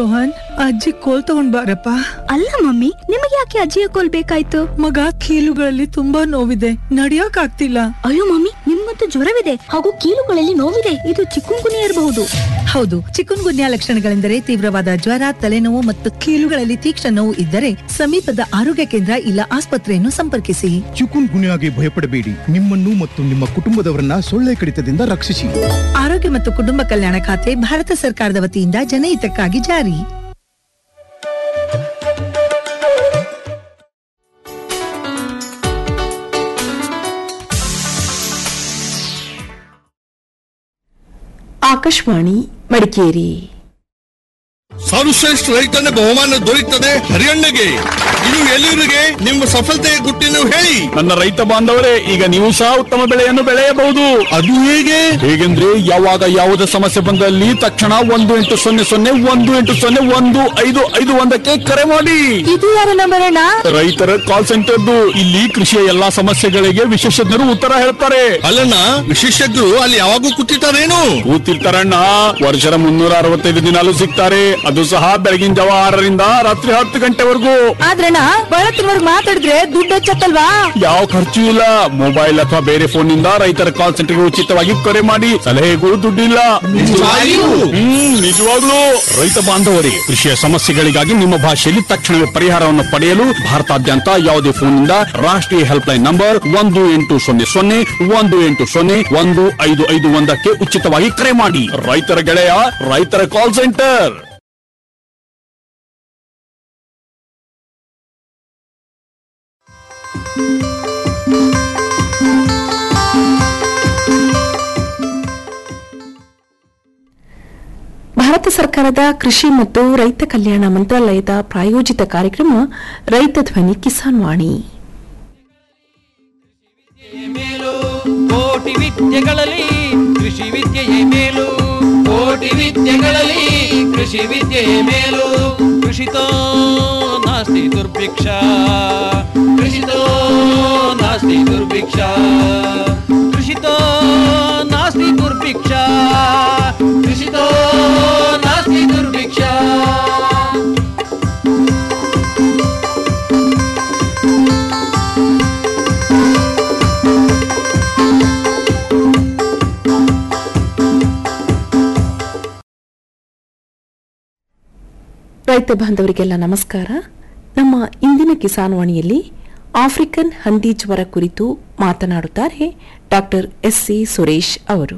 ರೋಹನ್ ಅಜ್ಜಿ ಕೋಲ್ ತಗೊಂಡ್ ಬಾರಪ್ಪ ಅಲ್ಲ ಮಮ್ಮಿ ನಿಮಗೆ ಯಾಕೆ ಅಜ್ಜಿಯ ಕೋಲ್ ಬೇಕಾಯ್ತು ಮಗ ಕೀಲುಗಳಲ್ಲಿ ತುಂಬಾ ನೋವಿದೆ ನಡಿಯಕ್ ಆಗ್ತಿಲ್ಲ ಅಯ್ಯೋ ಮಮ್ಮಿ ನಿಮ್ಮಂತೂ ಜ್ವರವಿದೆ ಹಾಗೂ ಕೀಲುಗಳಲ್ಲಿ ನೋವಿದೆ ಇದು ಚಿಕ್ಕುಂಗುನಿ ಇರಬಹುದು ಹೌದು ಚಿಕುನ್ ಗುನ್ಯಾ ಲಕ್ಷಣಗಳೆಂದರೆ ತೀವ್ರವಾದ ಜ್ವರ ತಲೆನೋವು ಮತ್ತು ಕೀಲುಗಳಲ್ಲಿ ತೀಕ್ಷ್ಣ ನೋವು ಇದ್ದರೆ ಸಮೀಪದ ಆರೋಗ್ಯ ಕೇಂದ್ರ ಇಲ್ಲ ಆಸ್ಪತ್ರೆಯನ್ನು ಸಂಪರ್ಕಿಸಿ ಚಿಕುನ್ ಗುನ್ಯಾಗೆ ಭಯಪಡಬೇಡಿ ನಿಮ್ಮನ್ನು ಮತ್ತು ನಿಮ್ಮ ಕುಟುಂಬದವರನ್ನ ಸೊಳ್ಳೆ ಕಡಿತದಿಂದ ರಕ್ಷಿಸಿ ಆರೋಗ್ಯ ಮತ್ತು ಕುಟುಂಬ ಕಲ್ಯಾಣ ಖಾತೆ ಭಾರತ ಸರ್ಕಾರದ ವತಿಯಿಂದ ಜನಹಿತಕ್ಕಾಗಿ ಜಾರಿ ಆಕಾಶವಾಣಿ ಮಡಿಕೇರಿ ಸರ್ವಶ್ರೇಷ್ಠ ರೈತನ ಬಹುಮಾನ ದೊರೆಯುತ್ತದೆ ಹರಿಯಣ್ಣಗೆ ಇದು ಎಲ್ಲಿವರಿಗೆ ನಿಮ್ಮ ಸಫಲತೆಯ ಗುಟ್ಟಿನ ಹೇಳಿ ನನ್ನ ರೈತ ಬಾಂಧವರೇ ಈಗ ನೀವು ಸಹ ಉತ್ತಮ ಬೆಳೆಯನ್ನು ಬೆಳೆಯಬಹುದು ಅದು ಹೇಗೆ ಹೇಗೆಂದ್ರೆ ಯಾವಾಗ ಯಾವುದೇ ಸಮಸ್ಯೆ ಬಂದಲ್ಲಿ ತಕ್ಷಣ ಒಂದು ಎಂಟು ಸೊನ್ನೆ ಸೊನ್ನೆ ಒಂದು ಎಂಟು ಸೊನ್ನೆ ಒಂದು ಐದು ಐದು ಒಂದಕ್ಕೆ ಕರೆ ಮಾಡಿ ಇದು ಯಾರ ನಂಬರ್ ಅಣ್ಣ ರೈತರ ಕಾಲ್ ಸೆಂಟರ್ದು ಇಲ್ಲಿ ಕೃಷಿಯ ಎಲ್ಲಾ ಸಮಸ್ಯೆಗಳಿಗೆ ವಿಶೇಷಜ್ಞರು ಉತ್ತರ ಹೇಳ್ತಾರೆ ಅಲ್ಲಣ್ಣ ವಿಶೇಷಜ್ಞರು ಅಲ್ಲಿ ಯಾವಾಗೂ ಕೂತಿರ್ತಾರೇನು ಕೂತಿರ್ತಾರಣ್ಣ ವರ್ಷದ ಮುನ್ನೂರ ಅರವತ್ತೈದು ದಿನಾಲು ಸಿಗ್ತಾರೆ ಅದು ಸಹ ಬೆಳಗಿನ ಜಾವ ಆರರಿಂದ ರಾತ್ರಿ ಹತ್ತು ಗಂಟೆವರೆಗೂ ಆದ್ರಣ್ಣ ಬಳತ್ತಿನವರ್ಗ್ ಮಾತಾಡಿದ್ರೆ ದುಡ್ಡು ಹೆಚ್ಚತ್ತಲ್ವಾ ಯಾವ ಖರ್ಚು ಇಲ್ಲ ಮೊಬೈಲ್ ಅಥವಾ ಬೇರೆ ಫೋನ್ ನಿಂದ ರೈತರ ಕಾಲ್ ಸೆಂಟರ್ಗೆ ಉಚಿತವಾಗಿ ಕರೆ ಮಾಡಿ ಸಲಹೆಗಳು ದುಡ್ಡಿಲ್ಲ ನಿಜವಾಗಿಯೂ? ಹ್ಮ್ ನಿಜವಾಗ್ಲೂ ರೈತ ಬಾಂಧವರಿಗೆ ಕೃಷಿಯ ಸಮಸ್ಯೆಗಳಿಗಾಗಿ ನಿಮ್ಮ ಭಾಷೆಯಲ್ಲಿ ತಕ್ಷಣವೇ ಪರಿಹಾರವನ್ನು ಪಡೆಯಲು ಭಾರತಾದ್ಯಂತ ಯಾವುದೇ ಫೋನ್ನಿಂದ ರಾಷ್ಟ್ರೀಯ ಹೆಲ್ಪ್ ಲೈನ್ ನಂಬರ್ ಒಂದು ಎಂಟು ಸೊನ್ನೆ ಸೊನ್ನೆ ಒಂದು ಎಂಟು ಸೊನ್ನೆ ಒಂದು ಐದು ಐದು ಒಂದಕ್ಕೆ ಉಚಿತವಾಗಿ ಕರೆ ಮಾಡಿ ರೈತರ ಗೆಳೆಯ ರೈತರ ಕಾಲ್ ಸೆಂಟರ್ ಭಾರತ ಸರ್ಕಾರದ ಕೃಷಿ ಮತ್ತು ರೈತ ಕಲ್ಯಾಣ ಮಂತ್ರಾಲಯದ ಪ್ರಾಯೋಜಿತ ಕಾರ್ಯಕ್ರಮ ರೈತ ಧ್ವನಿ ಕಿಸಾನ್ ವಾಣಿ ಮೇಲು ಕೋಟಿ ವಿದ್ಯೆಗಳಲ್ಲಿ ಕೃಷಿ ವಿದ್ಯೆಯೇ ಮೇಲು ಕೋಟಿ ವಿದ್ಯೆಗಳಲ್ಲಿ ಕೃಷಿ ವಿದ್ಯೆಯೇ ಮೇಲು ಕೃಷಿತೋ ನಾಸ್ತಿ ದುರ್ಭಿಕ್ಷ ಕೃಷಿತೋ ನಾಸ್ತಿ ದುರ್ಭಿಕ್ಷ ಕೃಷಿತೋ ನಾಸ್ತಿ ದುರ್ಭಿಕ್ಷ ಕೃಷಿತೋ ನಾಸ್ತಿ ದುರ್ಭಿಕ್ಷ ರೈತ ಬಾಂಧವರಿಗೆಲ್ಲ ನಮಸ್ಕಾರ ನಮ್ಮ ಇಂದಿನ ಕಿಸಾನ್ ವಾಣಿಯಲ್ಲಿ ಆಫ್ರಿಕನ್ ಹಂದಿ ಜ್ವರ ಕುರಿತು ಮಾತನಾಡುತ್ತಾರೆ ಡಾಕ್ಟರ್ ಎಸ್ ಸಿ ಸುರೇಶ್ ಅವರು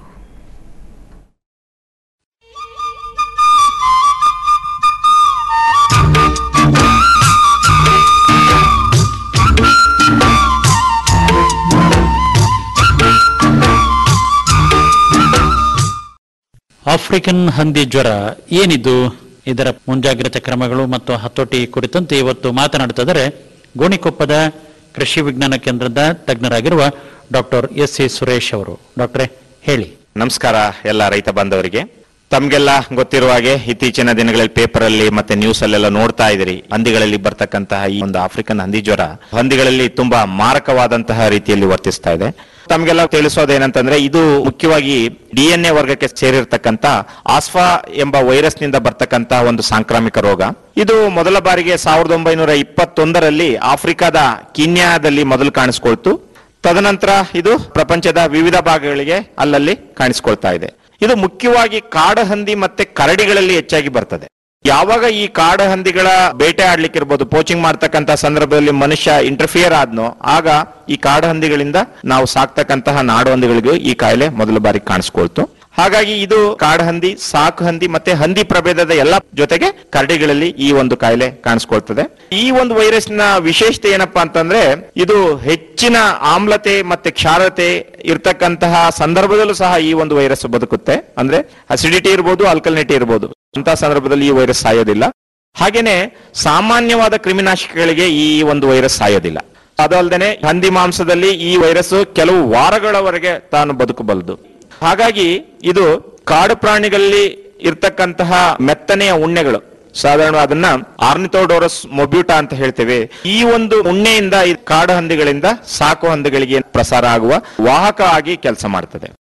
ಆಫ್ರಿಕನ್ ಹಂದಿ ಜ್ವರ ಏನಿದು ಇದರ ಮುಂಜಾಗ್ರತೆ ಕ್ರಮಗಳು ಮತ್ತು ಹತೋಟಿ ಕುರಿತಂತೆ ಇವತ್ತು ಮಾತನಾಡುತ್ತಿದ್ದಾರೆ ಗೋಣಿಕೊಪ್ಪದ ಕೃಷಿ ವಿಜ್ಞಾನ ಕೇಂದ್ರದ ತಜ್ಞರಾಗಿರುವ ಡಾಕ್ಟರ್ ಎಸ್ ಸಿ ಸುರೇಶ್ ಅವರು ಡಾಕ್ಟ್ರೇ ಹೇಳಿ ನಮಸ್ಕಾರ ಎಲ್ಲ ರೈತ ಬಾಂಧವರಿಗೆ ತಮ್ಗೆಲ್ಲ ಗೊತ್ತಿರುವ ಹಾಗೆ ಇತ್ತೀಚಿನ ದಿನಗಳಲ್ಲಿ ಪೇಪರ್ ಅಲ್ಲಿ ಮತ್ತೆ ನ್ಯೂಸ್ ಅಲ್ಲೆಲ್ಲ ನೋಡ್ತಾ ಇದ್ದೀರಿ ಹಂದಿಗಳಲ್ಲಿ ಬರ್ತಕ್ಕಂತಹ ಈ ಒಂದು ಆಫ್ರಿಕನ್ ಹಂದಿ ಜ್ವರ ಹಂದಿಗಳಲ್ಲಿ ತುಂಬಾ ಮಾರಕವಾದಂತಹ ರೀತಿಯಲ್ಲಿ ವರ್ತಿಸ್ತಾ ಇದೆ ತಮ್ಗೆಲ್ಲ ತಿಳಿಸೋದೇನಂತಂದ್ರೆ ಇದು ಮುಖ್ಯವಾಗಿ ಡಿಎನ್ಎ ವರ್ಗಕ್ಕೆ ಸೇರಿರ್ತಕ್ಕಂತ ಆಸ್ಫಾ ಎಂಬ ವೈರಸ್ ನಿಂದ ಬರ್ತಕ್ಕಂತ ಒಂದು ಸಾಂಕ್ರಾಮಿಕ ರೋಗ ಇದು ಮೊದಲ ಬಾರಿಗೆ ಸಾವಿರದ ಒಂಬೈನೂರ ಇಪ್ಪತ್ತೊಂದರಲ್ಲಿ ಆಫ್ರಿಕಾದ ಕೀನ್ಯಾದಲ್ಲಿ ಮೊದಲು ಕಾಣಿಸ್ಕೊಳ್ತು ತದನಂತರ ಇದು ಪ್ರಪಂಚದ ವಿವಿಧ ಭಾಗಗಳಿಗೆ ಅಲ್ಲಲ್ಲಿ ಕಾಣಿಸ್ಕೊಳ್ತಾ ಇದೆ ಇದು ಮುಖ್ಯವಾಗಿ ಕಾಡಹಂದಿ ಮತ್ತೆ ಕರಡಿಗಳಲ್ಲಿ ಹೆಚ್ಚಾಗಿ ಬರ್ತದೆ ಯಾವಾಗ ಈ ಕಾಡಹಂದಿಗಳ ಬೇಟೆ ಆಡ್ಲಿಕ್ಕೆ ಇರ್ಬೋದು ಪೋಚಿಂಗ್ ಮಾಡ್ತಕ್ಕಂತ ಸಂದರ್ಭದಲ್ಲಿ ಮನುಷ್ಯ ಇಂಟರ್ಫಿಯರ್ ಆದ್ನೋ ಆಗ ಈ ಕಾಡಹಂದಿಗಳಿಂದ ನಾವು ಸಾಕ್ತಕ್ಕಂತಹ ನಾಡುಹಂದಿಗಳಿಗೂ ಈ ಕಾಯಿಲೆ ಮೊದಲ ಬಾರಿ ಕಾಣಿಸ್ಕೊಳ್ತು ಹಾಗಾಗಿ ಇದು ಕಾಡಹಂದಿ ಸಾಕು ಹಂದಿ ಮತ್ತೆ ಹಂದಿ ಪ್ರಭೇದದ ಎಲ್ಲ ಜೊತೆಗೆ ಕರಡಿಗಳಲ್ಲಿ ಈ ಒಂದು ಕಾಯಿಲೆ ಕಾಣಿಸ್ಕೊಳ್ತದೆ ಈ ಒಂದು ವೈರಸ್ ನ ವಿಶೇಷತೆ ಏನಪ್ಪಾ ಅಂತಂದ್ರೆ ಇದು ಹೆಚ್ಚಿನ ಆಮ್ಲತೆ ಮತ್ತೆ ಕ್ಷಾರತೆ ಇರ್ತಕ್ಕಂತಹ ಸಂದರ್ಭದಲ್ಲೂ ಸಹ ಈ ಒಂದು ವೈರಸ್ ಬದುಕುತ್ತೆ ಅಂದ್ರೆ ಅಸಿಡಿಟಿ ಇರ್ಬೋದು ಆಲ್ಕಲಿನಿಟಿ ಇರ್ಬೋದು ಅಂತ ಸಂದರ್ಭದಲ್ಲಿ ಈ ವೈರಸ್ ಸಾಯೋದಿಲ್ಲ ಹಾಗೇನೆ ಸಾಮಾನ್ಯವಾದ ಕ್ರಿಮಿನಾಶಕಗಳಿಗೆ ಈ ಒಂದು ವೈರಸ್ ಸಾಯೋದಿಲ್ಲ ಅದಲ್ಲದೆ ಹಂದಿ ಮಾಂಸದಲ್ಲಿ ಈ ವೈರಸ್ ಕೆಲವು ವಾರಗಳವರೆಗೆ ತಾನು ಬದುಕಬಲ್ಲದು ಹಾಗಾಗಿ ಇದು ಕಾಡು ಪ್ರಾಣಿಗಳಲ್ಲಿ ಇರ್ತಕ್ಕಂತಹ ಮೆತ್ತನೆಯ ಉಣ್ಣೆಗಳು ಸಾಧಾರಣ ಅದನ್ನ ಆರ್ನಿಥೋಡೋರಸ್ ಮೊಬ್ಯೂಟಾ ಅಂತ ಹೇಳ್ತೇವೆ ಈ ಒಂದು ಉಣ್ಣೆಯಿಂದ ಈ ಕಾಡು ಹಂದಿಗಳಿಂದ ಸಾಕು ಹಂದಿಗಳಿಗೆ ಪ್ರಸಾರ ಆಗುವ ವಾಹಕ ಆಗಿ ಕೆಲಸ ಮಾಡ್ತದೆ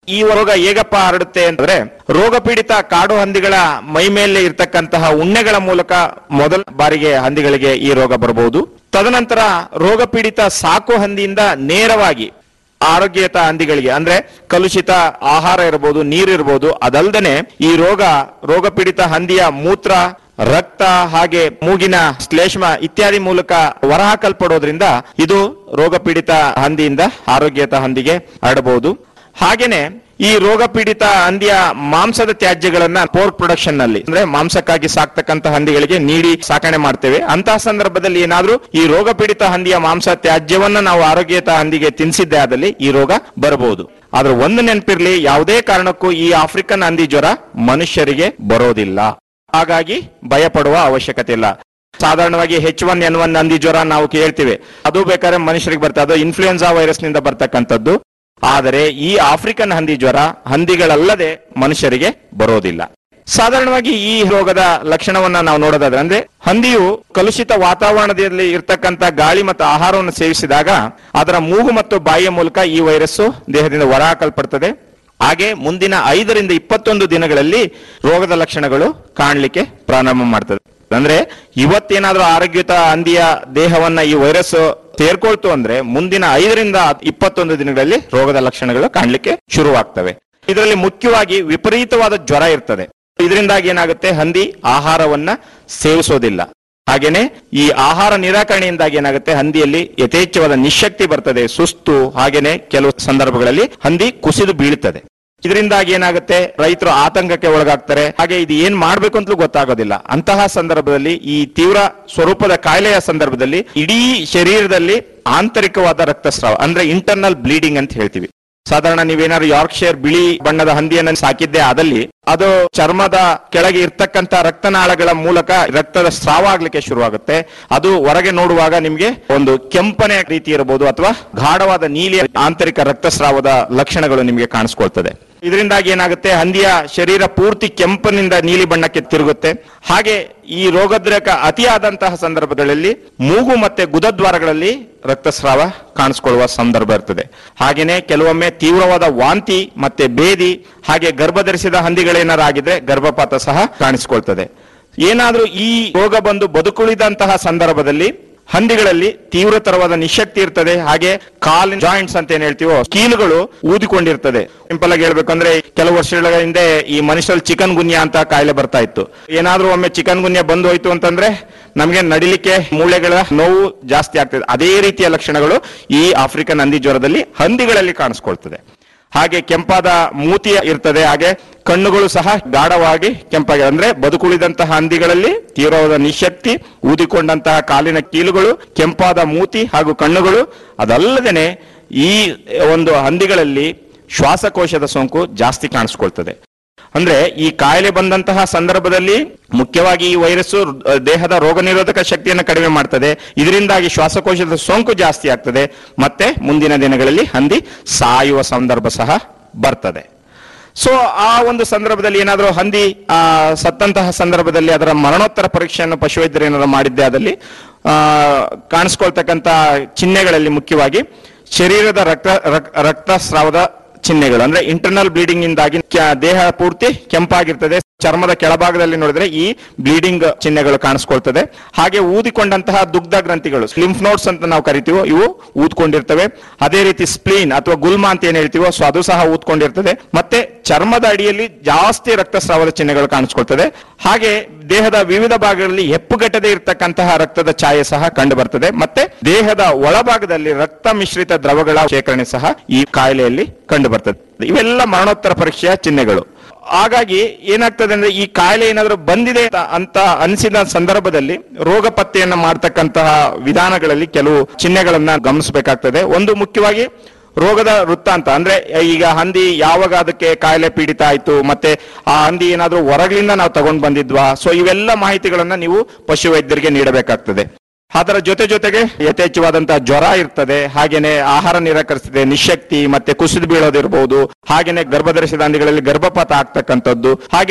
ಈ ರೋಗ ಹೇಗಪ್ಪ ಹರಡುತ್ತೆ ಅಂದ್ರೆ ರೋಗ ಪೀಡಿತ ಕಾಡು ಹಂದಿಗಳ ಮೈ ಮೇಲೆ ಇರ್ತಕ್ಕಂತಹ ಉಣ್ಣೆಗಳ ಮೂಲಕ ಮೊದಲ ಬಾರಿಗೆ ಹಂದಿಗಳಿಗೆ ಈ ರೋಗ ಬರಬಹುದು ತದನಂತರ ರೋಗ ಪೀಡಿತ ಸಾಕು ಹಂದಿಯಿಂದ ನೇರವಾಗಿ ಆರೋಗ್ಯಯುತ ಹಂದಿಗಳಿಗೆ ಅಂದ್ರೆ ಕಲುಷಿತ ಆಹಾರ ಇರಬಹುದು ನೀರು ಇರಬಹುದು ಅದಲ್ದನೆ ಈ ರೋಗ ರೋಗ ಪೀಡಿತ ಹಂದಿಯ ಮೂತ್ರ ರಕ್ತ ಹಾಗೆ ಮೂಗಿನ ಶ್ಲೇಷ್ಮ ಇತ್ಯಾದಿ ಮೂಲಕ ಹೊರಹಾಕಲ್ಪಡೋದ್ರಿಂದ ಇದು ರೋಗ ಪೀಡಿತ ಹಂದಿಯಿಂದ ಆರೋಗ್ಯಯುತ ಹಂದಿಗೆ ಹರಡಬಹುದು ಹಾಗೇನೆ ಈ ರೋಗ ಪೀಡಿತ ಹಂದಿಯ ಮಾಂಸದ ತ್ಯಾಜ್ಯಗಳನ್ನ ಪೋರ್ಕ್ ಪ್ರೊಡಕ್ಷನ್ ನಲ್ಲಿ ಅಂದ್ರೆ ಮಾಂಸಕ್ಕಾಗಿ ಸಾಕ್ತಕ್ಕಂತ ಹಂದಿಗಳಿಗೆ ನೀಡಿ ಸಾಕಣೆ ಮಾಡ್ತೇವೆ ಅಂತಹ ಸಂದರ್ಭದಲ್ಲಿ ಏನಾದ್ರೂ ಈ ರೋಗ ಪೀಡಿತ ಹಂದಿಯ ಮಾಂಸ ತ್ಯಾಜ್ಯವನ್ನ ನಾವು ಆರೋಗ್ಯಯುತ ಹಂದಿಗೆ ತಿನ್ಸಿದ್ದೆ ಆದಲ್ಲಿ ಈ ರೋಗ ಬರಬಹುದು ಆದ್ರೆ ಒಂದು ನೆನಪಿರ್ಲಿ ಯಾವುದೇ ಕಾರಣಕ್ಕೂ ಈ ಆಫ್ರಿಕನ್ ಹಂದಿ ಜ್ವರ ಮನುಷ್ಯರಿಗೆ ಬರೋದಿಲ್ಲ ಹಾಗಾಗಿ ಭಯ ಪಡುವ ಅವಶ್ಯಕತೆ ಇಲ್ಲ ಸಾಧಾರಣವಾಗಿ ಹೆಚ್ ಒನ್ ಎನ್ ಒನ್ ಹಂದಿ ಜ್ವರ ನಾವು ಕೇಳ್ತೀವಿ ಅದು ಬೇಕಾದ್ರೆ ಮನುಷ್ಯರಿಗೆ ಬರ್ತದೆ ಅದು ಇನ್ಫ್ಲೂಯೆನ್ಸಾ ವೈರಸ್ ನಿಂದ ಬರ್ತಕ್ಕಂಥದ್ದು ಆದರೆ ಈ ಆಫ್ರಿಕನ್ ಹಂದಿ ಜ್ವರ ಹಂದಿಗಳಲ್ಲದೆ ಮನುಷ್ಯರಿಗೆ ಬರೋದಿಲ್ಲ ಸಾಧಾರಣವಾಗಿ ಈ ರೋಗದ ಲಕ್ಷಣವನ್ನ ನಾವು ನೋಡೋದಾದ್ರೆ ಅಂದ್ರೆ ಹಂದಿಯು ಕಲುಷಿತ ವಾತಾವರಣದಲ್ಲಿ ಇರ್ತಕ್ಕಂಥ ಗಾಳಿ ಮತ್ತು ಆಹಾರವನ್ನು ಸೇವಿಸಿದಾಗ ಅದರ ಮೂಗು ಮತ್ತು ಬಾಯಿಯ ಮೂಲಕ ಈ ವೈರಸ್ಸು ದೇಹದಿಂದ ಹೊರಹಾಕಲ್ಪಡ್ತದೆ ಹಾಗೆ ಮುಂದಿನ ಐದರಿಂದ ಇಪ್ಪತ್ತೊಂದು ದಿನಗಳಲ್ಲಿ ರೋಗದ ಲಕ್ಷಣಗಳು ಕಾಣಲಿಕ್ಕೆ ಪ್ರಾರಂಭ ಮಾಡ್ತದೆ ಅಂದ್ರೆ ಇವತ್ತೇನಾದ್ರೂ ಆರೋಗ್ಯಯುತ ಹಂದಿಯ ದೇಹವನ್ನ ಈ ವೈರಸ್ ಸೇರ್ಕೊಳ್ತು ಅಂದ್ರೆ ಮುಂದಿನ ಐದರಿಂದ ಇಪ್ಪತ್ತೊಂದು ದಿನಗಳಲ್ಲಿ ರೋಗದ ಲಕ್ಷಣಗಳು ಕಾಣಲಿಕ್ಕೆ ಶುರುವಾಗ್ತವೆ ಇದರಲ್ಲಿ ಮುಖ್ಯವಾಗಿ ವಿಪರೀತವಾದ ಜ್ವರ ಇರ್ತದೆ ಇದರಿಂದಾಗಿ ಏನಾಗುತ್ತೆ ಹಂದಿ ಆಹಾರವನ್ನ ಸೇವಿಸೋದಿಲ್ಲ ಹಾಗೇನೆ ಈ ಆಹಾರ ನಿರಾಕರಣೆಯಿಂದಾಗಿ ಏನಾಗುತ್ತೆ ಹಂದಿಯಲ್ಲಿ ಯಥೇಚ್ಛವಾದ ನಿಶಕ್ತಿ ಬರ್ತದೆ ಸುಸ್ತು ಹಾಗೇನೆ ಕೆಲವು ಸಂದರ್ಭಗಳಲ್ಲಿ ಹಂದಿ ಕುಸಿದು ಬೀಳುತ್ತದೆ ಇದರಿಂದಾಗಿ ಏನಾಗುತ್ತೆ ರೈತರು ಆತಂಕಕ್ಕೆ ಒಳಗಾಗ್ತಾರೆ ಹಾಗೆ ಇದು ಏನ್ ಮಾಡ್ಬೇಕು ಅಂತಲೂ ಗೊತ್ತಾಗೋದಿಲ್ಲ ಅಂತಹ ಸಂದರ್ಭದಲ್ಲಿ ಈ ತೀವ್ರ ಸ್ವರೂಪದ ಕಾಯಿಲೆಯ ಸಂದರ್ಭದಲ್ಲಿ ಇಡೀ ಶರೀರದಲ್ಲಿ ಆಂತರಿಕವಾದ ರಕ್ತಸ್ರಾವ ಅಂದ್ರೆ ಇಂಟರ್ನಲ್ ಬ್ಲೀಡಿಂಗ್ ಅಂತ ಹೇಳ್ತೀವಿ ಸಾಧಾರಣ ನೀವೇನಾದ್ರು ಯಾರ್ಕ್ಷೈರ್ ಬಿಳಿ ಬಣ್ಣದ ಹಂದಿಯನ್ನ ಸಾಕಿದ್ದೆ ಆದಲ್ಲಿ ಅದು ಚರ್ಮದ ಕೆಳಗೆ ಇರ್ತಕ್ಕಂತ ರಕ್ತನಾಳಗಳ ಮೂಲಕ ರಕ್ತದ ಸ್ರಾವ ಆಗ್ಲಿಕ್ಕೆ ಶುರುವಾಗುತ್ತೆ ಅದು ಹೊರಗೆ ನೋಡುವಾಗ ನಿಮ್ಗೆ ಒಂದು ಕೆಂಪನೆ ರೀತಿ ಇರಬಹುದು ಅಥವಾ ಗಾಢವಾದ ನೀಲಿ ಆಂತರಿಕ ರಕ್ತಸ್ರಾವದ ಲಕ್ಷಣಗಳು ನಿಮ್ಗೆ ಕಾಣಿಸ್ಕೊಳ್ತದೆ ಇದರಿಂದಾಗಿ ಏನಾಗುತ್ತೆ ಹಂದಿಯ ಶರೀರ ಪೂರ್ತಿ ಕೆಂಪನಿಂದ ನೀಲಿ ಬಣ್ಣಕ್ಕೆ ತಿರುಗುತ್ತೆ ಹಾಗೆ ಈ ರೋಗದ್ರೇಕ ಅತಿಯಾದಂತಹ ಸಂದರ್ಭಗಳಲ್ಲಿ ಮೂಗು ಮತ್ತೆ ಗುದದ್ವಾರಗಳಲ್ಲಿ ರಕ್ತಸ್ರಾವ ಕಾಣಿಸ್ಕೊಳ್ಳುವ ಸಂದರ್ಭ ಇರ್ತದೆ ಹಾಗೇನೆ ಕೆಲವೊಮ್ಮೆ ತೀವ್ರವಾದ ವಾಂತಿ ಮತ್ತೆ ಬೇದಿ ಹಾಗೆ ಗರ್ಭಧರಿಸಿದ ಹಂದಿಗಳೇನಾರು ಆಗಿದ್ರೆ ಗರ್ಭಪಾತ ಸಹ ಕಾಣಿಸ್ಕೊಳ್ತದೆ ಏನಾದ್ರೂ ಈ ರೋಗ ಬಂದು ಬದುಕುಳಿದಂತಹ ಸಂದರ್ಭದಲ್ಲಿ ಹಂದಿಗಳಲ್ಲಿ ತೀವ್ರತರವಾದ ನಿಶಕ್ತಿ ಇರ್ತದೆ ಹಾಗೆ ಕಾಲಿನ ಜಾಯಿಂಟ್ಸ್ ಅಂತ ಏನ್ ಹೇಳ್ತೀವೋ ಕೀಲುಗಳು ಊದಿಕೊಂಡಿರ್ತದೆ ಸಿಂಪಲ್ ಆಗಿ ಹೇಳ್ಬೇಕಂದ್ರೆ ಕೆಲವು ವರ್ಷಗಳ ಹಿಂದೆ ಈ ಮನುಷ್ಯರಲ್ಲಿ ಚಿಕನ್ ಗುನ್ಯಾ ಅಂತ ಕಾಯಿಲೆ ಬರ್ತಾ ಇತ್ತು ಏನಾದ್ರೂ ಒಮ್ಮೆ ಚಿಕನ್ ಗುನ್ಯಾ ಬಂದು ಹೋಯ್ತು ಅಂತಂದ್ರೆ ನಮಗೆ ನಡಿಲಿಕ್ಕೆ ಮೂಳೆಗಳ ನೋವು ಜಾಸ್ತಿ ಆಗ್ತದೆ ಅದೇ ರೀತಿಯ ಲಕ್ಷಣಗಳು ಈ ಆಫ್ರಿಕನ್ ಹಂದಿ ಜ್ವರದಲ್ಲಿ ಹಂದಿಗಳಲ್ಲಿ ಕಾಣಿಸ್ಕೊಳ್ತದೆ ಹಾಗೆ ಕೆಂಪಾದ ಮೂತಿ ಇರ್ತದೆ ಹಾಗೆ ಕಣ್ಣುಗಳು ಸಹ ಗಾಢವಾಗಿ ಕೆಂಪಾಗಿ ಅಂದ್ರೆ ಬದುಕುಳಿದಂತಹ ಹಂದಿಗಳಲ್ಲಿ ತೀವ್ರವಾದ ನಿಶಕ್ತಿ ಊದಿಕೊಂಡಂತಹ ಕಾಲಿನ ಕೀಲುಗಳು ಕೆಂಪಾದ ಮೂತಿ ಹಾಗೂ ಕಣ್ಣುಗಳು ಅದಲ್ಲದೇನೆ ಈ ಒಂದು ಹಂದಿಗಳಲ್ಲಿ ಶ್ವಾಸಕೋಶದ ಸೋಂಕು ಜಾಸ್ತಿ ಕಾಣಿಸ್ಕೊಳ್ತದೆ ಅಂದ್ರೆ ಈ ಕಾಯಿಲೆ ಬಂದಂತಹ ಸಂದರ್ಭದಲ್ಲಿ ಮುಖ್ಯವಾಗಿ ಈ ವೈರಸ್ ದೇಹದ ರೋಗ ನಿರೋಧಕ ಶಕ್ತಿಯನ್ನು ಕಡಿಮೆ ಮಾಡ್ತದೆ ಇದರಿಂದಾಗಿ ಶ್ವಾಸಕೋಶದ ಸೋಂಕು ಜಾಸ್ತಿ ಆಗ್ತದೆ ಮತ್ತೆ ಮುಂದಿನ ದಿನಗಳಲ್ಲಿ ಹಂದಿ ಸಾಯುವ ಸಂದರ್ಭ ಸಹ ಬರ್ತದೆ ಸೊ ಆ ಒಂದು ಸಂದರ್ಭದಲ್ಲಿ ಏನಾದರೂ ಹಂದಿ ಆ, ಸತ್ತಂತಹ ಸಂದರ್ಭದಲ್ಲಿ ಅದರ ಮರಣೋತ್ತರ ಪರೀಕ್ಷೆಯನ್ನು ಪಶುವೈದ್ಯರು ಏನಾದ್ರು ಮಾಡಿದ್ದೆ ಅದಲ್ಲಿ ಆ, ಕಾಣಿಸ್ಕೊಳ್ತಕ್ಕಂತ ಚಿಹ್ನೆಗಳಲ್ಲಿ ಮುಖ್ಯವಾಗಿ ಶರೀರದ ರಕ್ತ ರಕ್- ರಕ್ತಸ್ರಾವದ ಚಿಹ್ನೆಗಳು ಅಂದ್ರೆ ಇಂಟರ್ನಲ್ ಬ್ಲೀಡಿಂಗ್ ಇಂದಾಗಿ ಕ- ದೇಹ ಪೂರ್ತಿ ಕೆಂಪಾಗಿರ್ತದೆ ಚರ್ಮದ ಕೆಳಭಾಗದಲ್ಲಿ ನೋಡಿದ್ರೆ ಈ ಬ್ಲೀಡಿಂಗ್ ಚಿಹ್ನೆಗಳು ಕಾಣಿಸ್ಕೊಳ್ತದೆ ಹಾಗೆ ಊದಿಕೊಂಡಂತಹ ದುಗ್ಧ ಗ್ರಂಥಿಗಳು ಲಿಂಫ್ ನೋಟ್ಸ್ ಅಂತ ನಾವು ಕರಿತೀವೋ ಇವು ಊದ್ಕೊಂಡಿರ್ತವೆ ಅದೇ ರೀತಿ ಸ್ಪ್ಲೀನ್ ಅಥವಾ ಗುಲ್ಮ ಅಂತ ಏನ್ ಹೇಳ್ತೀವೋ ಸೊ ಅದು ಸಹ ಊದ್ಕೊಂಡಿರ್ತದೆ ಮತ್ತೆ ಚರ್ಮದ ಅಡಿಯಲ್ಲಿ ಜಾಸ್ತಿ ರಕ್ತಸ್ರಾವದ ಚಿಹ್ನೆಗಳು ಕಾಣಿಸ್ಕೊಳ್ತದೆ ಹಾಗೆ ದೇಹದ ವಿವಿಧ ಭಾಗಗಳಲ್ಲಿ ಹೆಪ್ಪುಗಟ್ಟದೆ ಇರತಕ್ಕಂತಹ ರಕ್ತದ ಛಾಯೆ ಸಹ ಕಂಡು ಬರ್ತದೆ ಮತ್ತೆ ದೇಹದ ಒಳಭಾಗದಲ್ಲಿ ರಕ್ತ ಮಿಶ್ರಿತ ದ್ರವಗಳ ಶೇಖರಣೆ ಸಹ ಈ ಕಾಯಿಲೆಯಲ್ಲಿ ಕಂಡು ಬರ್ತದೆ ಇವೆಲ್ಲ ಮರಣೋತ್ತರ ಪರೀಕ್ಷೆಯ ಚಿಹ್ನೆಗಳು ಹಾಗಾಗಿ ಏನಾಗ್ತದೆ ಅಂದ್ರೆ ಈ ಕಾಯಿಲೆ ಏನಾದರೂ ಬಂದಿದೆ ಅಂತ- ಅಂತ ಅನಿಸಿದ ಸಂದರ್ಭದಲ್ಲಿ ರೋಗ ಪತ್ತೆಯನ್ನ ಮಾಡ್ತಕ್ಕಂತಹ ವಿಧಾನಗಳಲ್ಲಿ ಕೆಲವು ಚಿಹ್ನೆಗಳನ್ನ ಗಮನಿಸಬೇಕಾಗ್ತದೆ ಒಂದು ಮುಖ್ಯವಾಗಿ ರೋಗದ ವೃತ್ತಾಂತ ಅಂದ್ರೆ ಈಗ ಹಂದಿ ಯಾವಾಗ ಅದಕ್ಕೆ ಕಾಯಿಲೆ ಪೀಡಿತ ಆಯ್ತು ಮತ್ತೆ ಆ ಹಂದಿ ಏನಾದ್ರೂ ಹೊರಗಿನಿಂದ ನಾವು ತಗೊಂಡ್ ಬಂದಿದ್ವಾ ಸೊ ಇವೆಲ್ಲ ಮಾಹಿತಿಗಳನ್ನ ನೀವು ಪಶುವೈದ್ಯರಿಗೆ ನೀಡಬೇಕಾಗ್ತದೆ ಅದರ ಜೊತೆ ಜೊತೆಗೆ ಯಥೇಚ್ಛವಾದಂತಹ ಜ್ವರ ಇರ್ತದೆ ಹಾಗೇನೆ ಆಹಾರ ನಿರಾಕರಿಸಿದೆ ನಿಶಕ್ತಿ ಮತ್ತೆ ಕುಸಿದು ಬೀಳೋದಿರಬಹುದು ಹಾಗೇನೆ ಗರ್ಭಧರಿಸಿದ ಹಂದಿಗಳಲ್ಲಿ ಗರ್ಭಪಾತ ಆಗ್ತಕ್ಕಂಥದ್ದು ಹಾಗೆ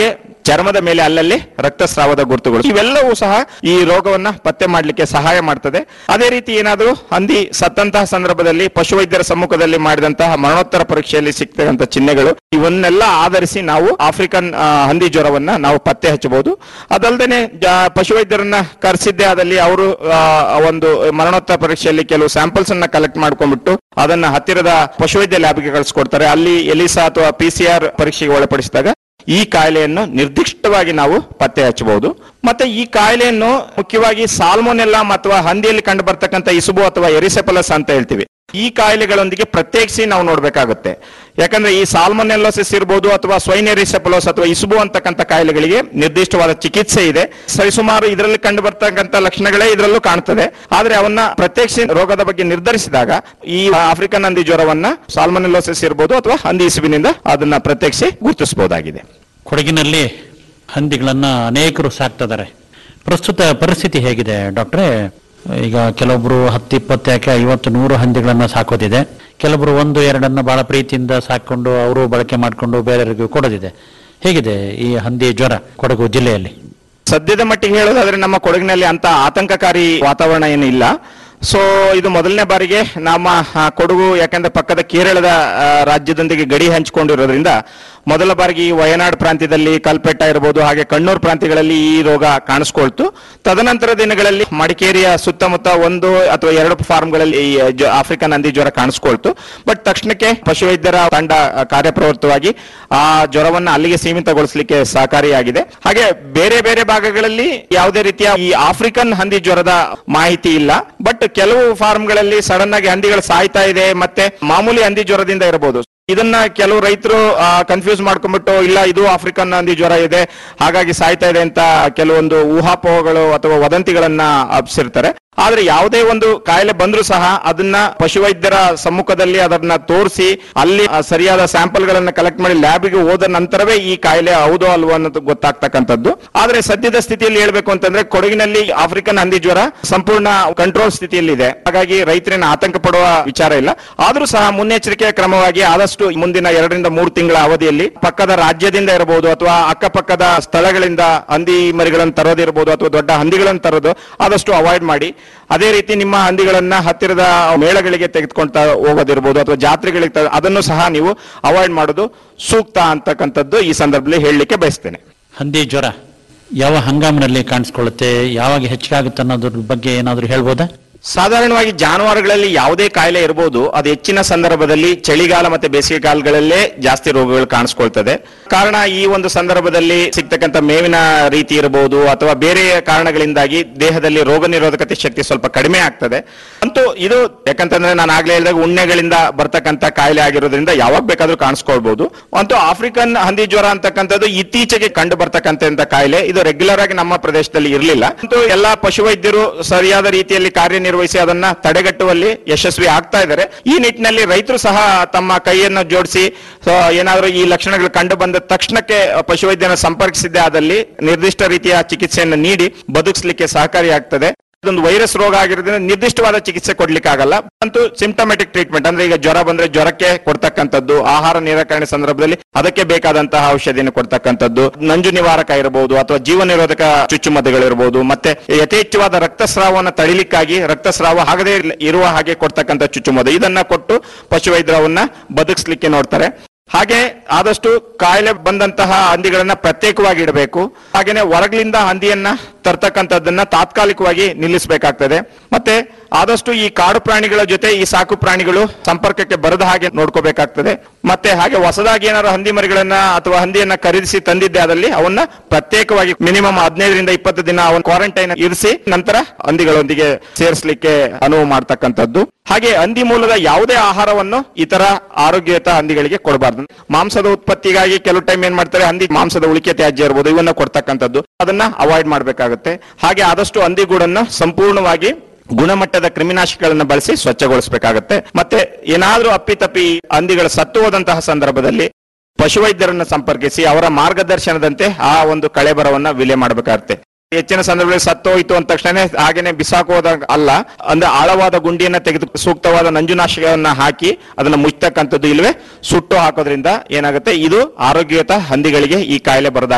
ಚರ್ಮದ ಮೇಲೆ ಅಲ್ಲಲ್ಲಿ ರಕ್ತಸ್ರಾವದ ಗುರುತುಗಳು ಇವೆಲ್ಲವೂ ಸಹ ಈ ರೋಗವನ್ನ ಪತ್ತೆ ಮಾಡಲಿಕ್ಕೆ ಸಹಾಯ ಮಾಡ್ತದೆ ಅದೇ ರೀತಿ ಏನಾದರೂ ಹಂದಿ ಸತ್ತಂತಹ ಸಂದರ್ಭದಲ್ಲಿ ಪಶುವೈದ್ಯರ ಸಮ್ಮುಖದಲ್ಲಿ ಮಾಡಿದಂತಹ ಮರಣೋತ್ತರ ಪರೀಕ್ಷೆಯಲ್ಲಿ ಸಿಗ್ತಕ್ಕಂಥ ಚಿಹ್ನೆಗಳು ಇವನ್ನೆಲ್ಲ ಆಧರಿಸಿ ನಾವು ಆಫ್ರಿಕನ್ ಆ, ಹಂದಿ ಜ್ವರವನ್ನ ನಾವು ಪತ್ತೆ ಹಚ್ಚಬಹುದು ಅದಲ್ಲದೆ ಪಶುವೈದ್ಯರನ್ನ ಕರೆಸಿದ್ದೇ ಆದಲ್ಲಿ ಅವರು ಆ, ಒಂದು ಮರಣೋತ್ತರ ಪರೀಕ್ಷೆಯಲ್ಲಿ ಕೆಲವು ಸ್ಯಾಂಪಲ್ಸ್ ಅನ್ನ ಕಲೆಕ್ಟ್ ಮಾಡ್ಕೊಂಡ್ಬಿಟ್ಟು ಅದನ್ನ ಹತ್ತಿರದ ಪಶುವೈದ್ಯ ಲ್ಯಾಬ್ಗೆ ಕಳಿಸ್ಕೊಡ್ತಾರೆ ಅಲ್ಲಿ ಎಲಿಸಾ ಅಥವಾ ಪಿ ಸಿ ಆರ್ ಪರೀಕ್ಷೆಗೆ ಒಳಪಡಿಸಿದಾಗ ಈ ಕಾಯಿಲೆಯನ್ನು ನಿರ್ದಿಷ್ಟವಾಗಿ ನಾವು ಪತ್ತೆ ಹಚ್ಚಬಹುದು ಮತ್ತೆ ಈ ಕಾಯಿಲೆಯನ್ನು ಮುಖ್ಯವಾಗಿ ಸಾಲ್ಮೊನೆಲ್ಲಾ ಅಥವಾ ಹಂದಿಯಲ್ಲಿ ಕಂಡು ಬರ್ತಕ್ಕಂಥ ಇಸುಬು ಅಥವಾ ಎರಿಸೆಪಲಸ್ ಅಂತ ಹೇಳ್ತೀವಿ ಈ ಕಾಯಿಲೆಗಳೊಂದಿಗೆ ಪ್ರತ್ಯೇಕಿಸಿ ನಾವು ನೋಡ್ಬೇಕಾಗುತ್ತೆ ಯಾಕಂದ್ರೆ ಈ ಸಾಲ್ಮೊನೆಲ್ಲೋಸಿಸ್ ಇರ್ಬೋದು ಅಥವಾ ಸ್ವೈನ್ ಎರಿಸೆಪಲೋಸ್ ಅಥವಾ ಇಸುಬು ಅಂತಕ್ಕಂಥ ಕಾಯಿಲೆಗಳಿಗೆ ನಿರ್ದಿಷ್ಟವಾದ ಚಿಕಿತ್ಸೆ ಇದೆ ಸರಿಸುಮಾರು ಇದರಲ್ಲಿ ಕಂಡು ಬರ್ತಕ್ಕಂಥ ಲಕ್ಷಣಗಳೇ ಇದರಲ್ಲೂ ಕಾಣ್ತದೆ ಆದ್ರೆ ಅವನ್ನ ಪ್ರತ್ಯೇಕಿಸಿ ರೋಗದ ಬಗ್ಗೆ ನಿರ್ಧರಿಸಿದಾಗ ಈ ಆಫ್ರಿಕನ್ ಹಂದಿ ಜ್ವರವನ್ನ ಸಾಲ್ಮೊನೆಲ್ಲೋಸಿಸ್ ಇರ್ಬೋದು ಅಥವಾ ಹಂದಿ ಇಸುಬಿನಿಂದ ಅದನ್ನ ಪ್ರತ್ಯೇಕಿಸಿ ಗುರುತಿಸಬಹುದಾಗಿದೆ ಕೊಡಗಿನಲ್ಲಿ ಹಂದಿಗಳನ್ನ ಅನೇಕರು ಸಾಕ್ತಿದ್ದಾರೆ ಪ್ರಸ್ತುತ ಪರಿಸ್ಥಿತಿ ಹೇಗಿದೆ ಡಾಕ್ಟ್ರೇ ಈಗ ಕೆಲವೊಬ್ರು ಹತ್ತು ಇಪ್ಪತ್ತು ಯಾಕೆ ಐವತ್ತು ನೂರು ಹಂದಿಗಳನ್ನ ಸಾಕೋದಿದೆ ಕೆಲವೊಬ್ರು ಒಂದು ಎರಡನ್ನ ಬಹಳ ಪ್ರೀತಿಯಿಂದ ಸಾಕೊಂಡು ಅವರು ಬಳಕೆ ಮಾಡಿಕೊಂಡು ಬೇರೆಯವರಿಗೂ ಕೊಡೋದಿದೆ ಹೇಗಿದೆ ಈ ಹಂದಿ ಜ್ವರ ಕೊಡಗು ಜಿಲ್ಲೆಯಲ್ಲಿ ಸದ್ಯದ ಮಟ್ಟಿಗೆ ಹೇಳೋದಾದ್ರೆ ನಮ್ಮ ಕೊಡಗಿನಲ್ಲಿ ಅಂತ ಆತಂಕಕಾರಿ ವಾತಾವರಣ ಏನು ಇಲ್ಲ ಸೊ ಇದು ಮೊದಲನೇ ಬಾರಿಗೆ ನಮ್ಮ ಆ, ಕೊಡಗು ಯಾಕಂದ್ರೆ ಪಕ್ಕದ ಕೇರಳದ ಆ, ರಾಜ್ಯದೊಂದಿಗೆ ಗಡಿ ಹಂಚಿಕೊಂಡಿರೋದ್ರಿಂದ ಮೊದಲ ಬಾರಿಗೆ ಈ ವಯನಾಡ್ ಪ್ರಾಂತ್ಯದಲ್ಲಿ ಕಲ್ಪೆಟ್ಟ ಇರಬಹುದು ಹಾಗೆ ಕಣ್ಣೂರು ಪ್ರಾಂತ್ಯಗಳಲ್ಲಿ ಈ ರೋಗ ಕಾಣಿಸ್ಕೊಳ್ತು ತದನಂತರ ದಿನಗಳಲ್ಲಿ ಮಡಿಕೇರಿಯ ಸುತ್ತಮುತ್ತ ಒಂದು ಅಥವಾ ಎರಡು ಫಾರ್ಮ್ಗಳಲ್ಲಿ ಈ ಜ- ಆಫ್ರಿಕನ್ ಹಂದಿ ಜ್ವರ ಕಾಣಿಸ್ಕೊಳ್ತು ಬಟ್ ತಕ್ಷಣಕ್ಕೆ ಪಶುವೈದ್ಯರ ತಂಡ ಆ, ಕಾರ್ಯಪ್ರವೃತ್ತವಾಗಿ ಆ ಜ್ವರವನ್ನ ಅಲ್ಲಿಗೆ ಸೀಮಿತಗೊಳಿಸಲಿಕ್ಕೆ ಸಹಕಾರಿಯಾಗಿದೆ ಹಾಗೆ ಬೇರೆ ಬೇರೆ ಭಾಗಗಳಲ್ಲಿ ಯಾವುದೇ ರೀತಿಯ ಈ ಆಫ್ರಿಕನ್ ಹಂದಿ ಜ್ವರದ ಮಾಹಿತಿ ಇಲ್ಲ ಬಟ್ ಕೆಲವು ಫಾರ್ಮ್ಗಳಲ್ಲಿ ಸಡನ್ ಆಗಿ ಹಂದಿಗಳು ಸಾಯ್ತಾ ಇದೆ ಮತ್ತೆ ಮಾಮೂಲಿ ಹಂದಿ ಜ್ವರದಿಂದ ಇರಬಹುದು ಇದನ್ನ ಕೆಲವು ರೈತರು ಕನ್ಫ್ಯೂಸ್ ಮಾಡ್ಕೊಂಡ್ಬಿಟ್ಟು ಇಲ್ಲ ಇದು ಆಫ್ರಿಕನ್ ಹಂದಿ ಜ್ವರ ಇದೆ ಹಾಗಾಗಿ ಸಾಯ್ತಾ ಇದೆ ಅಂತ ಕೆಲವೊಂದು ಊಹಾಪೋಹಗಳು ಅಥವಾ ವದಂತಿಗಳನ್ನ ಹಬ್ಸಿರ್ತಾರೆ ಆದ್ರೆ ಯಾವುದೇ ಒಂದು ಕಾಯಿಲೆ ಬಂದ್ರೂ ಸಹ ಅದನ್ನ ಪಶುವೈದ್ಯರ ಸಮ್ಮುಖದಲ್ಲಿ ಅದನ್ನ ತೋರಿಸಿ ಅಲ್ಲಿ ಆ, ಸರಿಯಾದ ಸ್ಯಾಂಪಲ್ ಗಳನ್ನ ಕಲೆಕ್ಟ್ ಮಾಡಿ ಲ್ಯಾಬ್ಗೆ ಹೋದ ನಂತರವೇ ಈ ಕಾಯಿಲೆ ಹೌದೋ ಅಲ್ವೋ ಅನ್ನೋದು ಗೊತ್ತಾಗ್ತಕ್ಕಂಥದ್ದು ಆದ್ರೆ ಸದ್ಯದ ಸ್ಥಿತಿಯಲ್ಲಿ ಹೇಳ್ಬೇಕು ಅಂತಂದ್ರೆ ಕೊಡಗಿನಲ್ಲಿ ಆಫ್ರಿಕನ್ ಹಂದಿ ಜ್ವರ ಸಂಪೂರ್ಣ ಕಂಟ್ರೋಲ್ ಸ್ಥಿತಿಯಲ್ಲಿ ಇದೆ ಹಾಗಾಗಿ ರೈತರನ್ನ ಆತಂಕ ಪಡುವ ವಿಚಾರ ಇಲ್ಲ ಆದ್ರೂ ಸಹ ಮುನ್ನೆಚ್ಚರಿಕೆಯ ಕ್ರಮವಾಗಿ ಆದಷ್ಟು ಮುಂದಿನ ಎರಡರಿಂದ ಮೂರು ತಿಂಗಳ ಅವಧಿಯಲ್ಲಿ ಪಕ್ಕದ ರಾಜ್ಯದಿಂದ ಇರಬಹುದು ಅಥವಾ ಅಕ್ಕಪಕ್ಕದ ಸ್ಥಳಗಳಿಂದ ಹಂದಿ ಮರಿಗಳನ್ನು ತರೋದಿರಬಹುದು ಅಥವಾ ದೊಡ್ಡ ಹಂದಿಗಳನ್ನು ತರೋದು ಆದಷ್ಟು ಅವಾಯ್ಡ್ ಮಾಡಿ ಅದೇ ರೀತಿ ನಿಮ್ಮ ಹಂದಿಗಳನ್ನ ಹತ್ತಿರದ ಮೇಳಗಳಿಗೆ ತೆಗೆದುಕೊಂತ ಹೋಗೋದಿರ್ಬೋದು ಅಥವಾ ಜಾತ್ರೆಗಳಿಗೆ ತ- ಅದನ್ನು ಸಹ ನೀವು ಅವಾಯ್ಡ್ ಮಾಡೋದು ಸೂಕ್ತ ಅಂತಕ್ಕಂಥದ್ದು ಈ ಸಂದರ್ಭದಲ್ಲಿ ಹೇಳಲಿಕ್ಕೆ ಬಯಸ್ತೇನೆ ಹಂದಿ ಜ್ವರ ಯಾವ ಹಂಗಾಮಿನಲ್ಲಿ ಕಾಣಿಸ್ಕೊಳ್ಳುತ್ತೆ ಯಾವಾಗ ಹೆಚ್ಚಾಗುತ್ತೆ ಅನ್ನೋದ್ರ ಬಗ್ಗೆ ಏನಾದರೂ ಹೇಳ್ಬೋದಾ ಸಾಧಾರಣವಾಗಿ ಜಾನುವಾರುಗಳಲ್ಲಿ ಯಾವುದೇ ಕಾಯಿಲೆ ಇರಬಹುದು ಅದು ಹೆಚ್ಚಿನ ಸಂದರ್ಭದಲ್ಲಿ ಚಳಿಗಾಲ ಮತ್ತೆ ಬೇಸಿಗೆ ಕಾಲಗಳಲ್ಲೇ ಜಾಸ್ತಿ ರೋಗಗಳು ಕಾಣಿಸ್ಕೊಳ್ತದೆ ಕಾರಣ ಈ ಒಂದು ಸಂದರ್ಭದಲ್ಲಿ ಸಿಗ್ತಕ್ಕಂಥ ಮೇವಿನ ರೀತಿ ಇರಬಹುದು ಅಥವಾ ಬೇರೆ ಕಾರಣಗಳಿಂದಾಗಿ ದೇಹದಲ್ಲಿ ರೋಗ ನಿರೋಧಕತೆ ಶಕ್ತಿ ಸ್ವಲ್ಪ ಕಡಿಮೆ ಆಗ್ತದೆ ಅಂತೂ ಇದು ಯಾಕಂತಂದ್ರೆ ನಾನು ಆಗ್ಲೇ ಹೇಳಿದಾಗ ಉಣ್ಣೆಗಳಿಂದ ಬರ್ತಕ್ಕಂಥ ಕಾಯಿಲೆ ಆಗಿರೋದ್ರಿಂದ ಯಾವಾಗ ಬೇಕಾದ್ರೂ ಕಾಣಿಸ್ಕೊಳ್ಬಹುದು ಅಂತೂ ಆಫ್ರಿಕನ್ ಹಂದಿ ಜ್ವರ ಅಂತಕ್ಕಂಥದ್ದು ಇತ್ತೀಚೆಗೆ ಕಂಡು ಬರ್ತಕ್ಕಂಥ ಕಾಯಿಲೆ ಇದು ರೆಗ್ಯುಲರ್ ಆಗಿ ನಮ್ಮ ಪ್ರದೇಶದಲ್ಲಿ ಇರಲಿಲ್ಲ ಅಂತೂ ಎಲ್ಲಾ ಪಶುವೈದ್ಯರು ಸರಿಯಾದ ರೀತಿಯಲ್ಲಿ ಕಾರ್ಯನಿರ್ವಹಿಸಿ ಅದನ್ನ ತಡೆಗಟ್ಟುವಲ್ಲಿ ಯಶಸ್ವಿ ಆಗ್ತಾ ಇದ್ದಾರೆ ಈ ನಿಟ್ಟಿನಲ್ಲಿ ರೈತರು ಸಹ ತಮ್ಮ ಕೈಯನ್ನು ಜೋಡಿಸಿ ಏನಾದರೂ ಈ ಲಕ್ಷಣಗಳು ಕಂಡು ಬಂದ ತಕ್ಷಣಕ್ಕೆ ಪಶುವೈದ್ಯನ ಸಂಪರ್ಕಿಸಿದ್ದೇ ಆದಲ್ಲಿ ನಿರ್ದಿಷ್ಟ ರೀತಿಯ ಚಿಕಿತ್ಸೆಯನ್ನು ನೀಡಿ ಬದುಕಿಸಲಿಕ್ಕೆ ಸಹಕಾರಿಯಾಗ್ತದೆ ಇದೊಂದು ವೈರಸ್ ರೋಗ ಆಗಿರೋದ್ರಿಂದ ನಿರ್ದಿಷ್ಟವಾದ ಚಿಕಿತ್ಸೆ ಕೊಡ್ಲಿಕ್ಕೆ ಆಗಲ್ಲ ಅಂತೂ ಸಿಂಪ್ಟಮೆಟಿಕ್ ಟ್ರೀಟ್ಮೆಂಟ್ ಅಂದ್ರೆ ಈಗ ಜ್ವರ ಬಂದ್ರೆ ಜ್ವರಕ್ಕೆ ಕೊಡ್ತಕ್ಕಂಥದ್ದು ಆಹಾರ ನಿರಾಕರಣೆ ಸಂದರ್ಭದಲ್ಲಿ ಅದಕ್ಕೆ ಬೇಕಾದಂತಹ ಔಷಧಿಯನ್ನು ಕೊಡ್ತಕ್ಕಂಥದ್ದು ನಂಜು ನಿವಾರಕ ಇರಬಹುದು ಅಥವಾ ಜೀವ ನಿರೋಧಕ ಚುಚ್ಚುಮದ್ದುಗಳಿರಬಹುದು ಮತ್ತೆ ಯಥೇಚ್ಛವಾದ ರಕ್ತಸ್ರಾವವನ್ನು ತಡಿಲಿಕ್ಕಾಗಿ ರಕ್ತಸ್ರಾವ ಆಗದೇ ಇರುವ ಹಾಗೆ ಕೊಡ್ತಕ್ಕಂಥ ಚುಚ್ಚುಮದ್ದು ಇದನ್ನ ಕೊಟ್ಟು ಪಶುವೈದ್ಯರವನ್ನ ಬದುಕಿಸ್ಲಿಕ್ಕೆ ನೋಡ್ತಾರೆ ಹಾಗೆ ಆದಷ್ಟು ಕಾಯಿಲೆ ಬಂದಂತಹ ಹಂದಿಗಳನ್ನ ಪ್ರತ್ಯೇಕವಾಗಿ ಇಡಬೇಕು ಹಾಗೇನೆ ಹೊರಗಿನಿಂದ ಹಂದಿಯನ್ನ ತರ್ತಕ್ಕಂಥದ್ದನ್ನ ತಾತ್ಕಾಲಿಕವಾಗಿ ನಿಲ್ಲಿಸಬೇಕಾಗ್ತದೆ ಮತ್ತೆ ಆದಷ್ಟು ಈ ಕಾಡು ಪ್ರಾಣಿಗಳ ಜೊತೆ ಈ ಸಾಕು ಪ್ರಾಣಿಗಳು ಸಂಪರ್ಕಕ್ಕೆ ಬರದ ಹಾಗೆ ನೋಡ್ಕೋಬೇಕಾಗ್ತದೆ ಮತ್ತೆ ಹಾಗೆ ಹೊಸದಾಗಿ ಏನಾದ್ರು ಹಂದಿ ಮರಿಗಳನ್ನ ಅಥವಾ ಹಂದಿಯನ್ನ ಖರೀದಿಸಿ ತಂದಿದ್ದೆ ಆದಲ್ಲಿ ಅವನ್ನ ಪ್ರತ್ಯೇಕವಾಗಿ ಮಿನಿಮಮ್ ಹದಿನೈದರಿಂದ ಇಪ್ಪತ್ತು ದಿನ ಅವನ್ ಕ್ವಾರಂಟೈನ್ ಇರಿಸಿ ನಂತರ ಹಂದಿಗಳೊಂದಿಗೆ ಸೇರಿಸಲಿಕ್ಕೆ ಅನುವು ಮಾಡ್ತಕ್ಕಂಥದ್ದು ಹಾಗೆ ಹಂದಿ ಮೂಲದ ಯಾವುದೇ ಆಹಾರವನ್ನು ಇತರ ಆರೋಗ್ಯಯುತ ಹಂದಿಗಳಿಗೆ ಕೊಡಬಾರ್ದು ಮಾಂಸದ ಉತ್ಪತ್ತಿಗಾಗಿ ಕೆಲವು ಟೈಮ್ ಏನ್ ಮಾಡ್ತಾರೆ ಹಂದಿ ಮಾಂಸದ ಉಳಿಕೆ ತ್ಯಾಜ್ಯ ಇರ್ಬೋದು ಇವನ್ನ ಕೊಡ್ತಕ್ಕಂಥದ್ದು ಅದನ್ನ ಅವಾಯ್ಡ್ ಮಾಡಬೇಕಾಗುತ್ತೆ ಹಾಗೆ ಆದಷ್ಟು ಹಂದಿಗೂಡನ್ನು ಸಂಪೂರ್ಣವಾಗಿ ಗುಣಮಟ್ಟದ ಕ್ರಿಮಿನಾಶಕಗಳನ್ನ ಬಳಸಿ ಸ್ವಚ್ಛಗೊಳಿಸಬೇಕಾಗುತ್ತೆ ಮತ್ತೆ ಏನಾದ್ರೂ ಅಪ್ಪಿತಪ್ಪಿ ಹಂದಿಗಳ ಸತ್ತು ಹೋದಂತಹ ಸಂದರ್ಭದಲ್ಲಿ ಪಶುವೈದ್ಯರನ್ನ ಸಂಪರ್ಕಿಸಿ ಅವರ ಮಾರ್ಗದರ್ಶನದಂತೆ ಆ ಒಂದು ಕಳೆಬರವನ್ನ ವಿಲೆ ಮಾಡಬೇಕಾಗುತ್ತೆ ಹೆಚ್ಚಿನ ಸಂದರ್ಭದಲ್ಲಿ ಸತ್ತೋಯ್ತು ಅಂದ ತಕ್ಷಣ ಹಾಗೇನೆ ಬಿಸಾಕೋದಾಗ ಅಲ್ಲ ಅಂದ್ರೆ ಆಳವಾದ ಗುಂಡಿಯನ್ನ ತೆಗೆದು ಸೂಕ್ತವಾದ ನಂಜುನಾಶಕವನ್ನ ಹಾಕಿ ಅದನ್ನ ಮುಚ್ಚತಕ್ಕಂಥದ್ದು ಇಲ್ವೇ ಸುಟ್ಟು ಹಾಕೋದ್ರಿಂದ ಏನಾಗುತ್ತೆ ಇದು ಆರೋಗ್ಯಯುತ ಹಂದಿಗಳಿಗೆ ಈ ಕಾಯಿಲೆ ಬರದಾಗೆ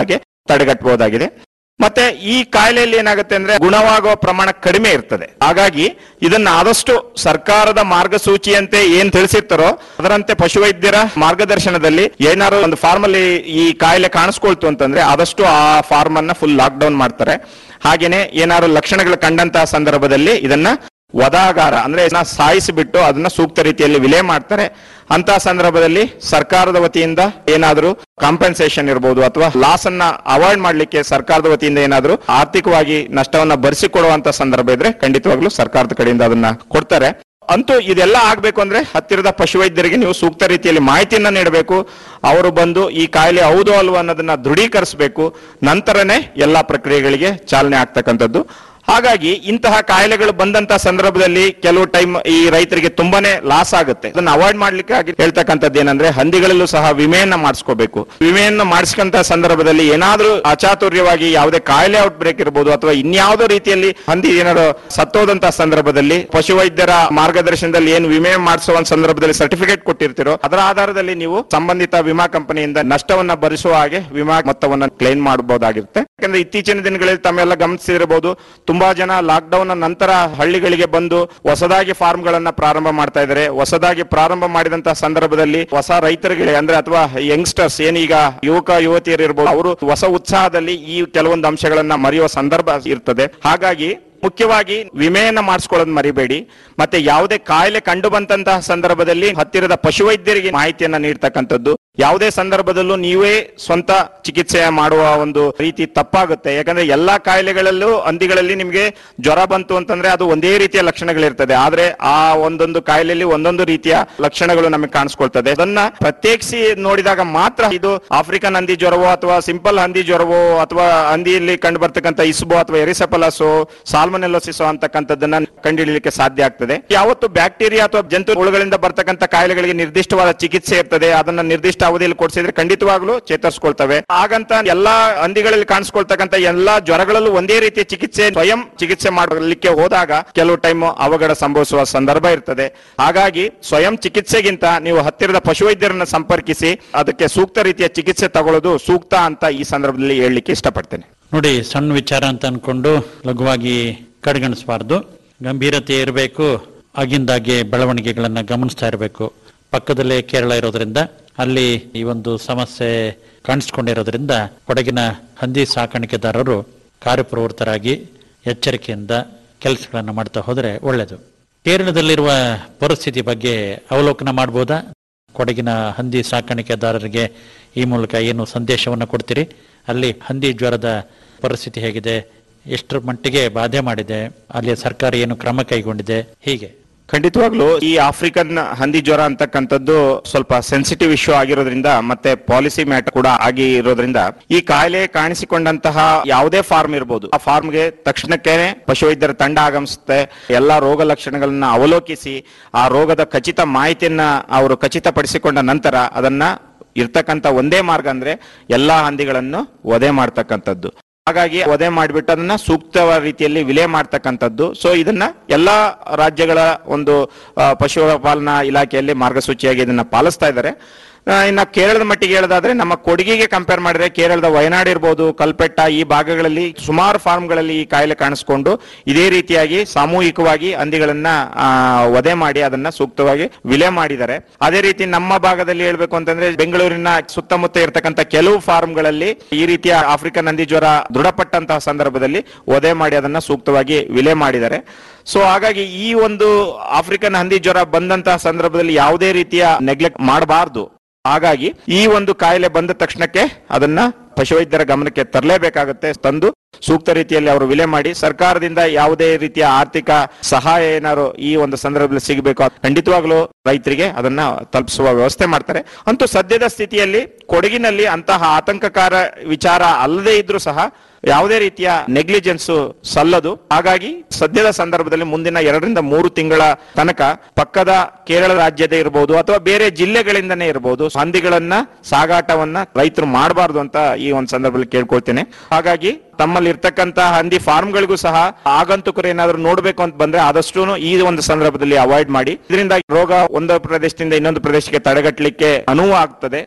ತಡೆಗಟ್ಟಬಹುದಾಗಿದೆ ಮತ್ತೆ ಈ ಕಾಯಿಲೆಯಲ್ಲಿ ಏನಾಗುತ್ತೆ ಅಂದ್ರೆ ಗುಣವಾಗುವ ಪ್ರಮಾಣ ಕಡಿಮೆ ಇರ್ತದೆ ಹಾಗಾಗಿ ಇದನ್ನ ಆದಷ್ಟು ಸರ್ಕಾರದ ಮಾರ್ಗಸೂಚಿಯಂತೆ ಏನ್ ತಿಳಿಸಿರ್ತಾರೋ ಅದರಂತೆ ಪಶುವೈದ್ಯರ ಮಾರ್ಗದರ್ಶನದಲ್ಲಿ ಏನಾದ್ರು ಒಂದು ಫಾರ್ಮ್ ಅಲ್ಲಿ ಈ ಕಾಯಿಲೆ ಕಾಣಿಸ್ಕೊಳ್ತು ಅಂತಂದ್ರೆ ಆದಷ್ಟು ಆ ಫಾರ್ಮ್ ಅನ್ನ ಫುಲ್ ಲಾಕ್ ಡೌನ್ ಮಾಡ್ತಾರೆ ಹಾಗೇನೆ ಏನಾದ್ರು ಲಕ್ಷಣಗಳು ಕಂಡಂತಹ ಸಂದರ್ಭದಲ್ಲಿ ಇದನ್ನ ವದಾಗಾರ ಅಂದ್ರೆ ಇದನ್ನ ಸಾಯಿಸಿಬಿಟ್ಟು ಅದನ್ನ ಸೂಕ್ತ ರೀತಿಯಲ್ಲಿ ವಿಲೆ ಮಾಡ್ತಾರೆ ಅಂತ ಸಂದರ್ಭದಲ್ಲಿ ಸರ್ಕಾರದ ವತಿಯಿಂದ ಏನಾದರೂ ಕಾಂಪನ್ಸೇಷನ್ ಇರಬಹುದು ಅಥವಾ ಲಾಸ್ ಅನ್ನ ಅವಾಯ್ಡ್ ಮಾಡ್ಲಿಕ್ಕೆ ಸರ್ಕಾರದ ವತಿಯಿಂದ ಏನಾದರೂ ಆರ್ಥಿಕವಾಗಿ ನಷ್ಟವನ್ನ ಭರಿಸಿಕೊಡುವಂತ ಸಂದರ್ಭ ಇದ್ರೆ ಖಂಡಿತವಾಗ್ಲೂ ಸರ್ಕಾರದ ಕಡೆಯಿಂದ ಅದನ್ನ ಕೊಡ್ತಾರೆ ಅಂತೂ ಇದೆಲ್ಲ ಆಗ್ಬೇಕು ಅಂದ್ರೆ ಹತ್ತಿರದ ಪಶುವೈದ್ಯರಿಗೆ ನೀವು ಸೂಕ್ತ ರೀತಿಯಲ್ಲಿ ಮಾಹಿತಿಯನ್ನ ನೀಡಬೇಕು ಅವರು ಬಂದು ಈ ಕಾಯಿಲೆ ಹೌದು ಅಲ್ವಾ ಅನ್ನೋದನ್ನ ದೃಢೀಕರಿಸಬೇಕು ನಂತರನೇ ಎಲ್ಲಾ ಪ್ರಕ್ರಿಯೆಗಳಿಗೆ ಚಾಲನೆ ಆಗ್ತಕ್ಕಂಥದ್ದು ಹಾಗಾಗಿ ಇಂತಹ ಕಾಯಿಲೆಗಳು ಬಂದಂತ ಸಂದರ್ಭದಲ್ಲಿ ಕೆಲವು ಟೈಮ್ ಈ ರೈತರಿಗೆ ತುಂಬಾನೇ ಲಾಸ್ ಆಗುತ್ತೆ ಅದನ್ನ ಅವಾಯ್ಡ್ ಮಾಡ್ಲಿಕ್ಕೆ ಆಗಿ ಹೇಳ್ತಕ್ಕಂಥದ್ದು ಏನಂದ್ರೆ ಹಂದಿಗಳಲ್ಲೂ ಸಹ ವಿಮೆಯನ್ನ ಮಾಡಿಸ್ಕೋಬೇಕು ವಿಮೆಯನ್ನ ಮಾಡಿಸ್ಕೊಂತ ಸಂದರ್ಭದಲ್ಲಿ ಏನಾದ್ರೂ ಅಚಾತುರ್ಯವಾಗಿ ಯಾವುದೇ ಕಾಯಿಲೆ ಔಟ್ ಬ್ರೇಕ್ ಇರಬಹುದು ಅಥವಾ ಇನ್ಯಾವುದೋ ರೀತಿಯಲ್ಲಿ ಹಂದಿ ಏನಾದ್ರು ಸತ್ತೋದಂತ ಸಂದರ್ಭದಲ್ಲಿ ಪಶುವೈದ್ಯರ ಮಾರ್ಗದರ್ಶನದಲ್ಲಿ ಏನು ವಿಮೆ ಮಾಡಿಸುವ ಸಂದರ್ಭದಲ್ಲಿ ಸರ್ಟಿಫಿಕೇಟ್ ಕೊಟ್ಟಿರ್ತೀರೋ ಅದರ ಆಧಾರದಲ್ಲಿ ನೀವು ಸಂಬಂಧಿತ ವಿಮಾ ಕಂಪನಿಯಿಂದ ನಷ್ಟವನ್ನ ಭರಿಸುವ ಹಾಗೆ ವಿಮಾ ಮೊತ್ತವನ್ನ ಕ್ಲೈಮ್ ಮಾಡಬಹುದಾಗಿರುತ್ತೆ ಯಾಕಂದ್ರೆ ಇತ್ತೀಚಿನ ದಿನಗಳಲ್ಲಿ ತಮ್ಮೆಲ್ಲ ಗಮನಿಸಿರಬಹುದು ತುಂಬಾ ಜನ ಲಾಕ್ ಡೌನ್ ನಂತರ ಹಳ್ಳಿಗಳಿಗೆ ಬಂದು ಹೊಸದಾಗಿ ಫಾರ್ಮ್ ಗಳನ್ನ ಪ್ರಾರಂಭ ಮಾಡ್ತಾ ಇದ್ದಾರೆ ಹೊಸದಾಗಿ ಪ್ರಾರಂಭ ಮಾಡಿದಂತಹ ಸಂದರ್ಭದಲ್ಲಿ ಹೊಸ ರೈತರುಗಳಿಗೆ ಅಂದ್ರೆ ಅಥವಾ ಯಂಗ್ಸ್ಟರ್ಸ್ ಏನೀಗ ಯುವಕ ಯುವತಿಯರು ಇರಬಹುದು ಅವರು ಹೊಸ ಉತ್ಸಾಹದಲ್ಲಿ ಈ ಕೆಲವೊಂದು ಅಂಶಗಳನ್ನ ಮರೆಯುವ ಸಂದರ್ಭ ಇರ್ತದೆ ಹಾಗಾಗಿ ಮುಖ್ಯವಾಗಿ ವಿಮೆಯನ್ನ ಮಾಡಿಸ್ಕೊಳ್ಳೋದು ಮರಿಬೇಡಿ ಮತ್ತೆ ಯಾವುದೇ ಕಾಯಿಲೆ ಕಂಡು ಬಂದಂತಹ ಸಂದರ್ಭದಲ್ಲಿ ಹತ್ತಿರದ ಪಶುವೈದ್ಯರಿಗೆ ಮಾಹಿತಿಯನ್ನ ನೀಡ್ತಕ್ಕಂಥದ್ದು ಯಾವುದೇ ಸಂದರ್ಭದಲ್ಲೂ ನೀವೇ ಸ್ವಂತ ಚಿಕಿತ್ಸೆ ಮಾಡುವ ಒಂದು ರೀತಿ ತಪ್ಪಾಗುತ್ತೆ ಯಾಕಂದ್ರೆ ಎಲ್ಲಾ ಕಾಯಿಲೆಗಳಲ್ಲೂ ಹಂದಿಗಳಲ್ಲಿ ನಿಮಗೆ ಜ್ವರ ಬಂತು ಅಂತಂದ್ರೆ ಅದು ಒಂದೇ ರೀತಿಯ ಲಕ್ಷಣಗಳಿರ್ತದೆ ಆದ್ರೆ ಆ ಒಂದೊಂದು ಕಾಯಿಲೆಯಲ್ಲಿ ಒಂದೊಂದು ರೀತಿಯ ಲಕ್ಷಣಗಳು ನಮಗೆ ಕಾಣಿಸ್ಕೊಳ್ತದೆ ಅದನ್ನ ಪ್ರತ್ಯೇಕಿಸಿ ನೋಡಿದಾಗ ಮಾತ್ರ ಇದು ಆಫ್ರಿಕನ್ ಹಂದಿ ಜ್ವರವೋ ಅಥವಾ ಸಿಂಪಲ್ ಹಂದಿ ಜ್ವರವೋ ಅಥವಾ ಹಂದಿಯಲ್ಲಿ ಕಂಡು ಬರ್ತಕ್ಕಂಥ ಇಸ್ಬೋ ಅಥವಾ ಎರಿಸೆಪಲಸೋ ಸಾಲ್ಮನೆಲ್ಲೋಸಿಸೋ ಅಂತಕ್ಕಂಥದ್ದನ್ನ ಕಂಡುಹಿಡಿಯಲಿಕ್ಕೆ ಸಾಧ್ಯ ಆಗ್ತದೆ ಯಾವತ್ತು ಬ್ಯಾಕ್ಟೀರಿಯಾ ಅಥವಾ ಜಂತು ಹುಳುಗಳಿಂದ ಬರ್ತಕ್ಕಂಥ ಕಾಯಿಲೆಗಳಿಗೆ ನಿರ್ದಿಷ್ಟವಾದ ಚಿಕಿತ್ಸೆ ಇರ್ತದೆ ಅದನ್ನ ನಿರ್ದಿಷ್ಟ ಅವಧಿಯಲ್ಲಿ ಕೊಡಿಸಿದ್ರೆ ಖಂಡಿತವಾಗ್ಲೂ ಚೇತರಿಸ್ಕೊಳ್ತವೆ ಹಾಗಂತ ಎಲ್ಲಾ ಹಂದಿಗಳಲ್ಲಿ ಕಾಣಿಸ್ಕೊಳ್ತಕ್ಕಂಥ ಎಲ್ಲಾ ಜ್ವರಗಳಲ್ಲೂ ಒಂದೇ ರೀತಿಯ ಚಿಕಿತ್ಸೆ ಸ್ವಯಂ ಚಿಕಿತ್ಸೆ ಮಾಡಲಿಕ್ಕೆ ಹೋದಾಗ ಕೆಲವು ಟೈಮ್ ಅವಘಡ ಸಂಭವಿಸುವ ಸಂದರ್ಭ ಇರ್ತದೆ ಹಾಗಾಗಿ ಸ್ವಯಂ ಚಿಕಿತ್ಸೆಗಿಂತ ನೀವು ಹತ್ತಿರದ ಪಶುವೈದ್ಯರನ್ನ ಸಂಪರ್ಕಿಸಿ ಅದಕ್ಕೆ ಸೂಕ್ತ ರೀತಿಯ ಚಿಕಿತ್ಸೆ ತಗೊಳ್ಳೋದು ಸೂಕ್ತ ಅಂತ ಈ ಸಂದರ್ಭದಲ್ಲಿ ಹೇಳಲಿಕ್ಕೆ ಇಷ್ಟಪಡ್ತೇನೆ ನೋಡಿ ಸಣ್ಣ ವಿಚಾರ ಅಂತ ಅನ್ಕೊಂಡು ಲಘುವಾಗಿ ಕಡೆಗಣಿಸಬಾರ್ದು ಗಂಭೀರತೆ ಇರಬೇಕು ಆಗಿಂದಾಗೆ ಬೆಳವಣಿಗೆಗಳನ್ನ ಗಮನಿಸ್ತಾ ಇರಬೇಕು ಪಕ್ಕದಲ್ಲೇ ಕೇರಳ ಇರೋದ್ರಿಂದ ಅಲ್ಲಿ ಈ ಒಂದು ಸಮಸ್ಯೆ ಕಾಣಿಸ್ಕೊಂಡಿರೋದ್ರಿಂದ ಕೊಡಗಿನ ಹಂದಿ ಸಾಕಾಣಿಕೆದಾರರು ಕಾರ್ಯಪ್ರವೃತ್ತರಾಗಿ ಎಚ್ಚರಿಕೆಯಿಂದ ಕೆಲಸಗಳನ್ನು ಮಾಡ್ತಾ ಹೋದರೆ ಒಳ್ಳೆಯದು ಕೇರಳದಲ್ಲಿರುವ ಪರಿಸ್ಥಿತಿ ಬಗ್ಗೆ ಅವಲೋಕನ ಮಾಡಬಹುದಾ ಕೊಡಗಿನ ಹಂದಿ ಸಾಕಾಣಿಕೆದಾರರಿಗೆ ಈ ಮೂಲಕ ಏನು ಸಂದೇಶವನ್ನು ಕೊಡ್ತೀರಿ ಅಲ್ಲಿ ಹಂದಿ ಜ್ವರದ ಪರಿಸ್ಥಿತಿ ಹೇಗಿದೆ ಎಷ್ಟರ ಮಟ್ಟಿಗೆ ಬಾಧೆ ಮಾಡಿದೆ ಅಲ್ಲಿ ಸರ್ಕಾರ ಏನು ಕ್ರಮ ಕೈಗೊಂಡಿದೆ ಹೀಗೆ ಖಂಡಿತವಾಗ್ಲೂ ಈ ಆಫ್ರಿಕನ್ ಹಂದಿ ಜ್ವರ ಅಂತಕ್ಕಂಥದ್ದು ಸ್ವಲ್ಪ ಸೆನ್ಸಿಟಿವ್ ಇಶ್ಯೂ ಆಗಿರೋದ್ರಿಂದ ಮತ್ತೆ ಪಾಲಿಸಿ ಮ್ಯಾಟರ್ ಕೂಡ ಆಗಿ ಇರೋದ್ರಿಂದ ಈ ಕಾಯಿಲೆ ಕಾಣಿಸಿಕೊಂಡಂತಹ ಯಾವುದೇ ಫಾರ್ಮ್ ಇರಬಹುದು ಆ ಫಾರ್ಮ್ಗೆ ತಕ್ಷಣಕ್ಕೇನೆ ಪಶುವೈದ್ಯರ ತಂಡ ಆಗಮಿಸುತ್ತೆ ಎಲ್ಲಾ ರೋಗ ಲಕ್ಷಣಗಳನ್ನ ಅವಲೋಕಿಸಿ ಆ ರೋಗದ ಖಚಿತ ಮಾಹಿತಿಯನ್ನ ಅವರು ಖಚಿತಪಡಿಸಿಕೊಂಡ ನಂತರ ಅದನ್ನ ಇರ್ತಕ್ಕಂಥ ಒಂದೇ ಮಾರ್ಗ ಅಂದ್ರೆ ಎಲ್ಲಾ ಹಂದಿಗಳನ್ನು ವಧೆ ಮಾಡ್ತಕ್ಕಂಥದ್ದು ಹಾಗಾಗಿ ವಧೆ ಮಾಡಿಬಿಟ್ಟು ಅದನ್ನ ಸೂಕ್ತ ರೀತಿಯಲ್ಲಿ ವಿಲೆ ಮಾಡ್ತಕ್ಕಂಥದ್ದು ಸೊ ಇದನ್ನ ಎಲ್ಲಾ ರಾಜ್ಯಗಳ ಒಂದು ಆ, ಪಶುಪಾಲನಾ ಇಲಾಖೆಯಲ್ಲಿ ಮಾರ್ಗಸೂಚಿಯಾಗಿ ಇದನ್ನ ಪಾಲಿಸ್ತಾ ಇದ್ದಾರೆ ಆ, ಇನ್ನ ಕೇರಳದ ಮಟ್ಟಿಗೆ ಹೇಳೋದಾದ್ರೆ ನಮ್ಮ ಕೊಡಗಿಗೆ ಕಂಪೇರ್ ಮಾಡಿದ್ರೆ ಕೇರಳದ ವಯನಾಡ್ ಇರ್ಬೋದು ಕಲ್ಪೆಟ್ಟ ಈ ಭಾಗಗಳಲ್ಲಿ ಸುಮಾರು ಫಾರ್ಮ್ಗಳಲ್ಲಿ ಈ ಕಾಯಿಲೆ ಕಾಣಿಸ್ಕೊಂಡು ಇದೇ ರೀತಿಯಾಗಿ ಸಾಮೂಹಿಕವಾಗಿ ಹಂದಿಗಳನ್ನ ಆ, ವಧೆ ಮಾಡಿ ಅದನ್ನ ಸೂಕ್ತವಾಗಿ ವಿಲೆ ಮಾಡಿದ್ದಾರೆ ಅದೇ ರೀತಿ ನಮ್ಮ ಭಾಗದಲ್ಲಿ ಹೇಳ್ಬೇಕು ಅಂತಂದ್ರೆ ಬೆಂಗಳೂರಿನ ಸುತ್ತಮುತ್ತ ಇರತಕ್ಕಂತ ಕೆಲವು ಫಾರ್ಮ್ಗಳಲ್ಲಿ ಈ ರೀತಿಯ ಆಫ್ರಿಕನ್ ಹಂದಿ ಜ್ವರ ದೃಢಪಟ್ಟಂತಹ ಸಂದರ್ಭದಲ್ಲಿ ವಧೆ ಮಾಡಿ ಅದನ್ನ ಸೂಕ್ತವಾಗಿ ವಿಲೆ ಮಾಡಿದ್ದಾರೆ ಸೊ ಹಾಗಾಗಿ ಈ ಒಂದು ಆಫ್ರಿಕನ್ ಹಂದಿ ಜ್ವರ ಬಂದಂತಹ ಸಂದರ್ಭದಲ್ಲಿ ಯಾವುದೇ ರೀತಿಯ ನೆಗ್ಲೆಕ್ಟ್ ಮಾಡಬಾರ್ದು ಹಾಗಾಗಿ ಈ ಒಂದು ಕಾಯಿಲೆ ಬಂದ ತಕ್ಷಣಕ್ಕೆ ಅದನ್ನ ಪಶುವೈದ್ಯರ ಗಮನಕ್ಕೆ ತರಲೇಬೇಕಾಗುತ್ತೆ ತಂದು ಸೂಕ್ತ ರೀತಿಯಲ್ಲಿ ಅವರು ವಿಲೆ ಮಾಡಿ ಸರ್ಕಾರದಿಂದ ಯಾವುದೇ ರೀತಿಯ ಆರ್ಥಿಕ ಸಹಾಯ ಏನಾದ್ರು ಈ ಒಂದು ಸಂದರ್ಭದಲ್ಲಿ ಸಿಗಬೇಕು ಖಂಡಿತವಾಗ್ಲೂ ರೈತರಿಗೆ ಅದನ್ನ ತಲುಪಿಸುವ ವ್ಯವಸ್ಥೆ ಮಾಡ್ತಾರೆ ಅಂತೂ ಸದ್ಯದ ಸ್ಥಿತಿಯಲ್ಲಿ ಕೊಡಗಿನಲ್ಲಿ ಅಂತಹ ಆತಂಕಕಾರ ವಿಚಾರ ಅಲ್ಲದೆ ಇದ್ರೂ ಸಹ ಯಾವುದೇ ರೀತಿಯ ನೆಗ್ಲಿಜೆನ್ಸ್ ಸಲ್ಲದು ಹಾಗಾಗಿ ಸದ್ಯದ ಸಂದರ್ಭದಲ್ಲಿ ಮುಂದಿನ ಎರಡರಿಂದ ಮೂರು ತಿಂಗಳ ತನಕ ಪಕ್ಕದ ಕೇರಳ ರಾಜ್ಯದ ಇರಬಹುದು ಅಥವಾ ಬೇರೆ ಜಿಲ್ಲೆಗಳಿಂದನೇ ಇರಬಹುದು ಹಂದಿಗಳನ್ನ ಸಾಗಾಟವನ್ನ ರೈತರು ಮಾಡಬಾರ್ದು ಅಂತ ಈ ಒಂದು ಸಂದರ್ಭದಲ್ಲಿ ಕೇಳ್ಕೊಳ್ತೇನೆ ಹಾಗಾಗಿ ತಮ್ಮಲ್ಲಿ ಇರ್ತಕ್ಕಂತ ಹಂದಿ ಫಾರ್ಮ್ಗಳಿಗೂ ಸಹ ಆಗಂತುಕರು ಏನಾದ್ರು ನೋಡ್ಬೇಕು ಅಂತ ಬಂದ್ರೆ ಆದಷ್ಟು ಈ ಒಂದು ಸಂದರ್ಭದಲ್ಲಿ ಅವಾಯ್ಡ್ ಮಾಡಿ ಇದರಿಂದ ರೋಗ ಒಂದು ಪ್ರದೇಶದಿಂದ ಇನ್ನೊಂದು ಪ್ರದೇಶಕ್ಕೆ ತಡೆಗಟ್ಟಲಿಕ್ಕೆ ಅನುವು ಆಗ್ತದೆ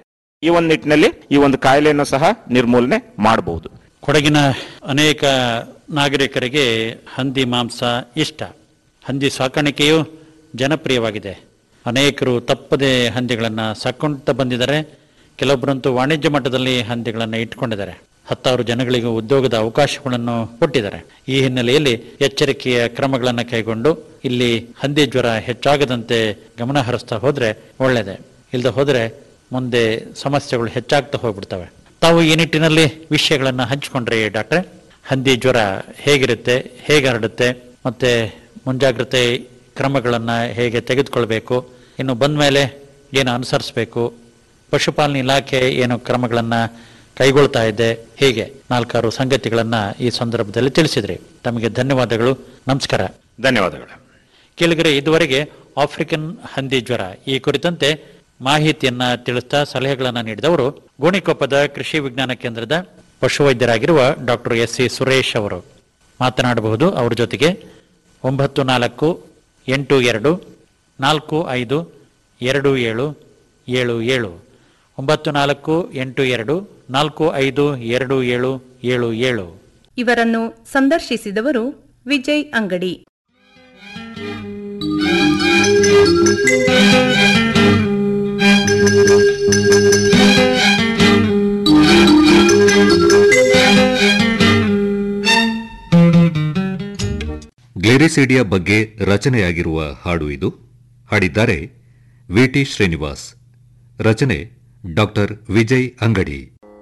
ಈ ಒಂದು ನಿಟ್ಟಿನಲ್ಲಿ ಈ ಒಂದು ಕಾಯಿಲೆಯನ್ನು ಸಹ ನಿರ್ಮೂಲನೆ ಮಾಡಬಹುದು ಕೊಡಗಿನ ಅನೇಕ ನಾಗರಿಕರಿಗೆ ಹಂದಿ ಮಾಂಸ ಇಷ್ಟ ಹಂದಿ ಸಾಕಾಣಿಕೆಯು ಜನಪ್ರಿಯವಾಗಿದೆ ಅನೇಕರು ತಪ್ಪದೆ ಹಂದಿಗಳನ್ನು ಸಾಕೊಂತ ಬಂದಿದ್ದಾರೆ ಕೆಲವೊಬ್ಬರಂತೂ ವಾಣಿಜ್ಯ ಮಟ್ಟದಲ್ಲಿ ಹಂದಿಗಳನ್ನು ಇಟ್ಕೊಂಡಿದ್ದಾರೆ ಹತ್ತಾರು ಜನಗಳಿಗೆ ಉದ್ಯೋಗದ ಅವಕಾಶಗಳನ್ನು ಕೊಟ್ಟಿದ್ದಾರೆ ಈ ಹಿನ್ನೆಲೆಯಲ್ಲಿ ಎಚ್ಚರಿಕೆಯ ಕ್ರಮಗಳನ್ನು ಕೈಗೊಂಡು ಇಲ್ಲಿ ಹಂದಿ ಜ್ವರ ಹೆಚ್ಚಾಗದಂತೆ ಗಮನ ಹರಿಸ್ತಾ ಹೋದ್ರೆ ಒಳ್ಳೆಯದೇ ಇಲ್ಲದೆ ಹೋದ್ರೆ ಮುಂದೆ ಸಮಸ್ಯೆಗಳು ಹೆಚ್ಚಾಗ್ತಾ ಹೋಗ್ಬಿಡ್ತವೆ ತಾವು ಈ ನಿಟ್ಟಿನಲ್ಲಿ ವಿಷಯಗಳನ್ನು ಹಂಚಿಕೊಂಡ್ರೆ ಡಾಕ್ಟ್ರೆ ಹಂದಿ ಜ್ವರ ಹೇಗಿರುತ್ತೆ ಹೇಗೆ ಹರಡುತ್ತೆ ಮತ್ತೆ ಮುಂಜಾಗ್ರತೆ ಕ್ರಮಗಳನ್ನು ಹೇಗೆ ತೆಗೆದುಕೊಳ್ಬೇಕು ಇನ್ನು ಬಂದ ಮೇಲೆ ಏನು ಅನುಸರಿಸಬೇಕು ಪಶುಪಾಲನೆ ಇಲಾಖೆ ಏನು ಕ್ರಮಗಳನ್ನು ಕೈಗೊಳ್ತಾ ಇದೆ ಹೀಗೆ ನಾಲ್ಕಾರು ಸಂಗತಿಗಳನ್ನು ಈ ಸಂದರ್ಭದಲ್ಲಿ ತಿಳಿಸಿದ್ರಿ ತಮಗೆ ಧನ್ಯವಾದಗಳು ನಮಸ್ಕಾರ ಧನ್ಯವಾದಗಳು ಕೇಳಿದರೆ ಇದುವರೆಗೆ ಆಫ್ರಿಕನ್ ಹಂದಿ ಜ್ವರ ಈ ಕುರಿತಂತೆ ಮಾಹಿತಿಯನ್ನ ತಿಳಿಸ್ತಾ ಸಲಹೆಗಳನ್ನು ನೀಡಿದವರು ಗೋಣಿಕೊಪ್ಪದ ಕೃಷಿ ವಿಜ್ಞಾನ ಕೇಂದ್ರದ ಪಶುವೈದ್ಯರಾಗಿರುವ ಡಾಕ್ಟರ್ ಎಸ್ ಸಿ ಸುರೇಶ್ ಅವರು ಮಾತನಾಡಬಹುದು ಅವರ ಜೊತೆಗೆ ಒಂಬತ್ತು ನಾಲ್ಕು ಎಂಟು ಎರಡು ನಾಲ್ಕು ಐದು ಎರಡು ಏಳು ಏಳು ಏಳು ಒಂಬತ್ತು ನಾಲ್ಕು ಎಂಟು ಎರಡು ನಾಲ್ಕು ಐದು ಎರಡು ಏಳು ಏಳು ಏಳು ಇವರನ್ನು ಸಂದರ್ಶಿಸಿದವರು ವಿಜಯ್ ಅಂಗಡಿ ಗ್ಲೆರಿಸಿಡಿಯಾ ಬಗ್ಗೆ ರಚನೆಯಾಗಿರುವ ಹಾಡು ಇದು ಹಾಡಿದ್ದಾರೆ ವಿಟಿ ಶ್ರೀನಿವಾಸ್ ರಚನೆ ಡಾಕ್ಟರ್ ವಿಜಯ್ ಅಂಗಡಿ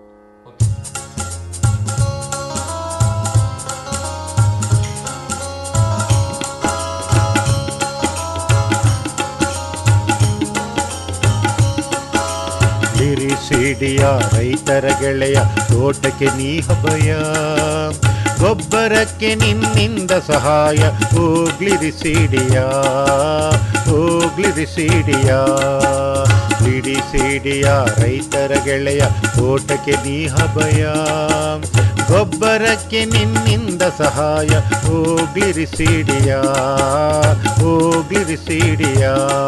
ಸಿಡಿಯ ರೈತರ ಗೆಳೆಯ ತೋಟಕ್ಕೆ ನೀ ಹಬಯ ಗೊಬ್ಬರಕ್ಕೆ ನಿನ್ನಿಂದ ಸಹಾಯ ಹೋಗ್ಲಿರಿ ಸಿಡಿಯ ಹೋಗ್ಲಿರಿ ಸಿಡಿಯ ಸಿಡಿ ಸಿಡಿಯ ರೈತರ ಗೆಳೆಯ ತೋಟಕ್ಕೆ ನೀ ಹಬಯ ಗೊಬ್ಬರಕ್ಕೆ ನಿನ್ನಿಂದ ಸಹಾಯ ಹೋಗ್ಲಿರಿ ಸಿಡಿಯ ಹೋಗ್ಲಿರಿ ಸಿಡಿಯ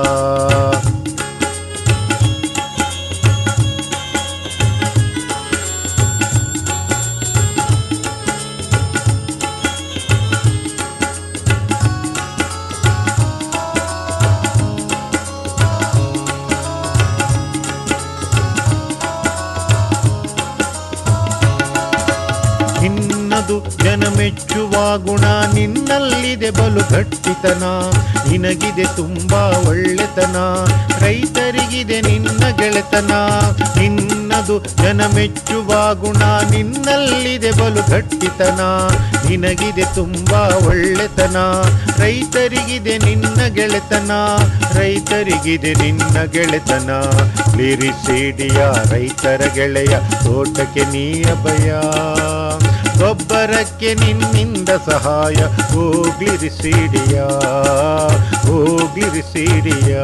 ನಿನ್ನದು ಜನ ಮೆಚ್ಚುವ ಗುಣ ನಿನ್ನಲ್ಲಿದೆ ಬಲು ಗಟ್ಟಿತನ ನಿನಗಿದೆ ತುಂಬಾ ಒಳ್ಳೆತನ ರೈತರಿಗಿದೆ ನಿನ್ನ ಗೆಳೆತನ ನಿನ್ನದು ಜನ ಮೆಚ್ಚುವ ಗುಣ ನಿನ್ನಲ್ಲಿದೆ ಬಲು ಗಟ್ಟಿತನ ನಿನಗಿದೆ ತುಂಬಾ ಒಳ್ಳೆತನ ರೈತರಿಗಿದೆ ನಿನ್ನ ಗೆಳೆತನ ರೈತರಿಗಿದೆ ನಿನ್ನ ಗೆಳೆತನ ಲಿರಿಸಿಡಿಯ ರೈತರ ಗೆಳೆಯ ತೋಟಕ್ಕೆ ನೀಯ ಭಯ ಗೊಬ್ಬರಕ್ಕೆ ನಿನ್ನಿಂದ ಸಹಾಯ ಹೋಗ್ಲಿರಿ ಸಿಡಿಯ ಹೋಗ್ಲಿರಿ ಸಿಡಿಯ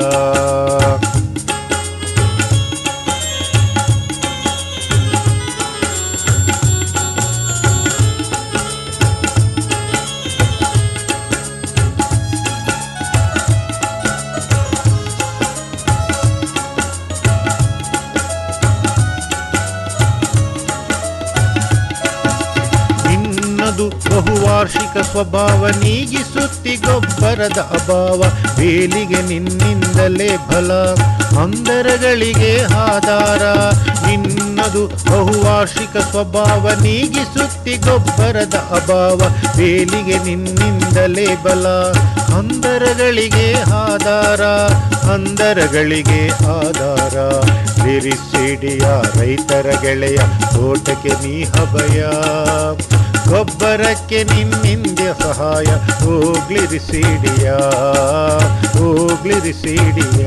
ನಿನ್ನದು ಬಹುವಾರ್ಷಿಕ ಸ್ವಭಾವ ನೀಗಿಸುತ್ತಿ ಗೊಬ್ಬರದ ಅಭಾವ ಬೇಲಿಗೆ ನಿನ್ನಿಂದಲೇ ಫಲ ಅಂದರಗಳಿಗೆ ಆಧಾರ ನಿನ್ನದು ಬಹುವಾರ್ಷಿಕ ಸ್ವಭಾವ ನೀಗಿಸುತ್ತಿ ಗೊಬ್ಬರದ ಅಭಾವ ಬೇಲಿಗೆ ನಿನ್ನಿಂದಲೇ ಬಲ ಅಂದರಗಳಿಗೆ ಆಧಾರ ಅಂದರಗಳಿಗೆ ಆಧಾರ ಸಿಡಿಯ ರೈತರ ಗೆಳೆಯ ತೋಟಕ್ಕೆ ನೀ ಹಬಯ ಗೊಬ್ಬರಕ್ಕೆ ನಿನ್ನಿಂದ ಸಹಾಯ ಹೋಗ್ಲಿರಿ ಸಿಡಿಯ ಹೋಗ್ಲಿರಿ ಸಿಡಿಯ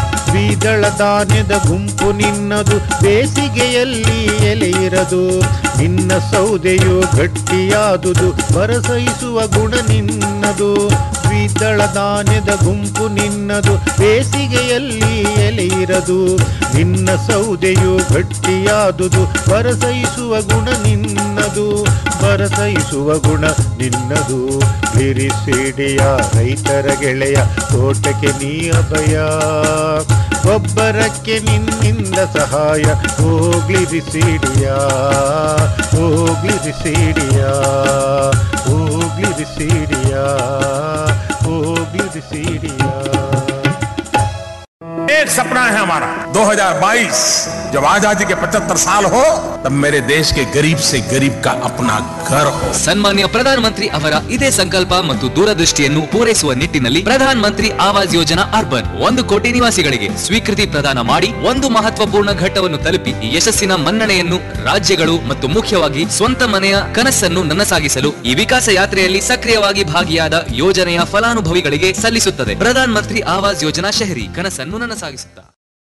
ದ್ವಿದಳ ಧಾನ್ಯದ ಗುಂಪು ನಿನ್ನದು ಬೇಸಿಗೆಯಲ್ಲಿ ಎಲೆ ಇರದು ನಿನ್ನ ಸೌದೆಯು ಗಟ್ಟಿಯಾದುದು ಬರಸೈಸುವ ಗುಣ ನಿನ್ನದು ದ್ವಿದಳ ಧಾನ್ಯದ ಗುಂಪು ನಿನ್ನದು ಬೇಸಿಗೆಯಲ್ಲಿ ಎಲೆ ಇರದು ನಿನ್ನ ಸೌದೆಯು ಗಟ್ಟಿಯಾದುದು ಬರಸೈಸುವ ಗುಣ ನಿನ್ನದು ಬರಸೈಸುವ ಗುಣ ನಿನ್ನದು ಬಿರಿಸಿಡಿಯ ರೈತರ ಗೆಳೆಯ ತೋಟಕ್ಕೆ ನೀ ಅಭಯ ಒಬ್ಬರಕ್ಕೆ ನಿನ್ನಿಂದ ಸಹಾಯ ಹೋಗ್ಲಿ ಬಿಸಿಡಿಯ ಹೋಗ್ಲಿ ಬಿಸಿಡಿಯ ಹೋಗ್ಲಿ ಬಿಸಿಡಿಯ ಹೋಗ್ಲಿ ಬಿಸಿಡಿಯ एक सपना है हमारा 2022 जब आजादी के 75 साल हो तब मेरे देश के गरीब से गरीब का अपना घर हो ಸನ್ಮಾನ್ಯ ಪ್ರಧಾನಮಂತ್ರಿ ಅವರ ಇದೇ ಸಂಕಲ್ಪ ಮತ್ತು ದೂರದೃಷ್ಟಿಯನ್ನು ಪೂರೈಸುವ ನಿಟ್ಟಿನಲ್ಲಿ ಪ್ರಧಾನ ಮಂತ್ರಿ ಆವಾಸ್ ಯೋಜನಾ ಅರ್ಬನ್ ಒಂದು ಕೋಟಿ ನಿವಾಸಿಗಳಿಗೆ ಸ್ವೀಕೃತಿ ಪ್ರದಾನ ಮಾಡಿ ಒಂದು ಮಹತ್ವಪೂರ್ಣ ಘಟ್ಟವನ್ನು ತಲುಪಿ ಈ ಯಶಸ್ಸಿನ ಮನ್ನಣೆಯನ್ನು ರಾಜ್ಯಗಳು ಮತ್ತು ಮುಖ್ಯವಾಗಿ ಸ್ವಂತ ಮನೆಯ ಕನಸನ್ನು ನನಸಾಗಿಸಲು ಈ ವಿಕಾಸ ಯಾತ್ರೆಯಲ್ಲಿ ಸಕ್ರಿಯವಾಗಿ ಭಾಗಿಯಾದ ಯೋಜನೆಯ ಫಲಾನುಭವಿಗಳಿಗೆ ಸಲ್ಲಿಸುತ್ತದೆ ಪ್ರಧಾನ ಮಂತ್ರಿ ಆವಾಸ್ ಯೋಜನಾ ಶಹರಿ ಕನಸನ್ನು ನನಸಾಗಿಸುತ್ತಾ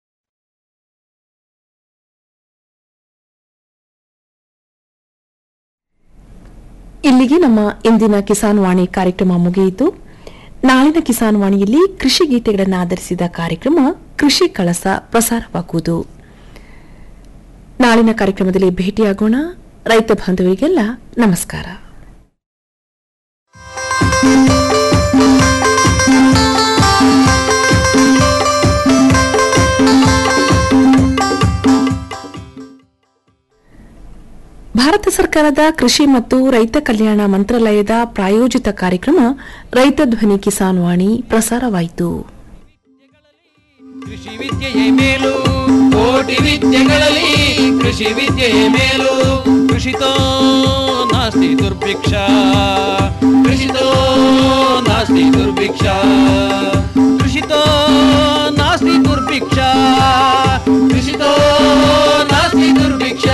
ಇಲ್ಲಿಗೆ ನಮ್ಮ ಇಂದಿನ ಕಿಸಾನ್ ವಾಣಿ ಕಾರ್ಯಕ್ರಮ ಮುಗಿಯಿತು ನಾಳಿನ ಕಿಸಾನ್ ವಾಣಿಯಲ್ಲಿ ಕೃಷಿ ಗೀತೆಗಳನ್ನು ಆಧರಿಸಿದ ಕಾರ್ಯಕ್ರಮ ಕೃಷಿ ಕಳಸ ಪ್ರಸಾರವಾಗುವುದು ನಾಳಿನ ಕಾರ್ಯಕ್ರಮದಲ್ಲಿ ಭೇಟಿಯಾಗೋಣ ರೈತ ಬಾಂಧವರಿಗೆಲ್ಲ ನಮಸ್ಕಾರ ಭಾರತ ಸರ್ಕಾರದ ಕೃಷಿ ಮತ್ತು ರೈತ ಕಲ್ಯಾಣ ಮಂತ್ರಾಲಯದ ಪ್ರಾಯೋಜಿತ ಕಾರ್ಯಕ್ರಮ ರೈತ ಧ್ವನಿ ಕಿಸಾನ್ ವಾಣಿ ಪ್ರಸಾರವಾಯಿತು ಕೃಷಿ ವಿದ್ಯೆಯೇ ಮೇಲು ಕೋಟಿ ವಿದ್ಯೆಗಳಲ್ಲಿ ಕೃಷಿ ವಿದ್ಯೆಯೇ ಮೇಲು ಕೃಷಿತೋ ನಾಸ್ತಿ ದುರ್ಭಿಕ್ಷ ಕೃಷಿತೋ ನಾಸ್ತಿ ದುರ್ಭಿಕ್ಷ ಕೃಷಿತೋ ನಾಸ್ತಿ ದುರ್ಭಿಕ್ಷ ಕೃಷಿತೋ ನಾಸ್ತಿ ದುರ್ಭಿಕ್ಷ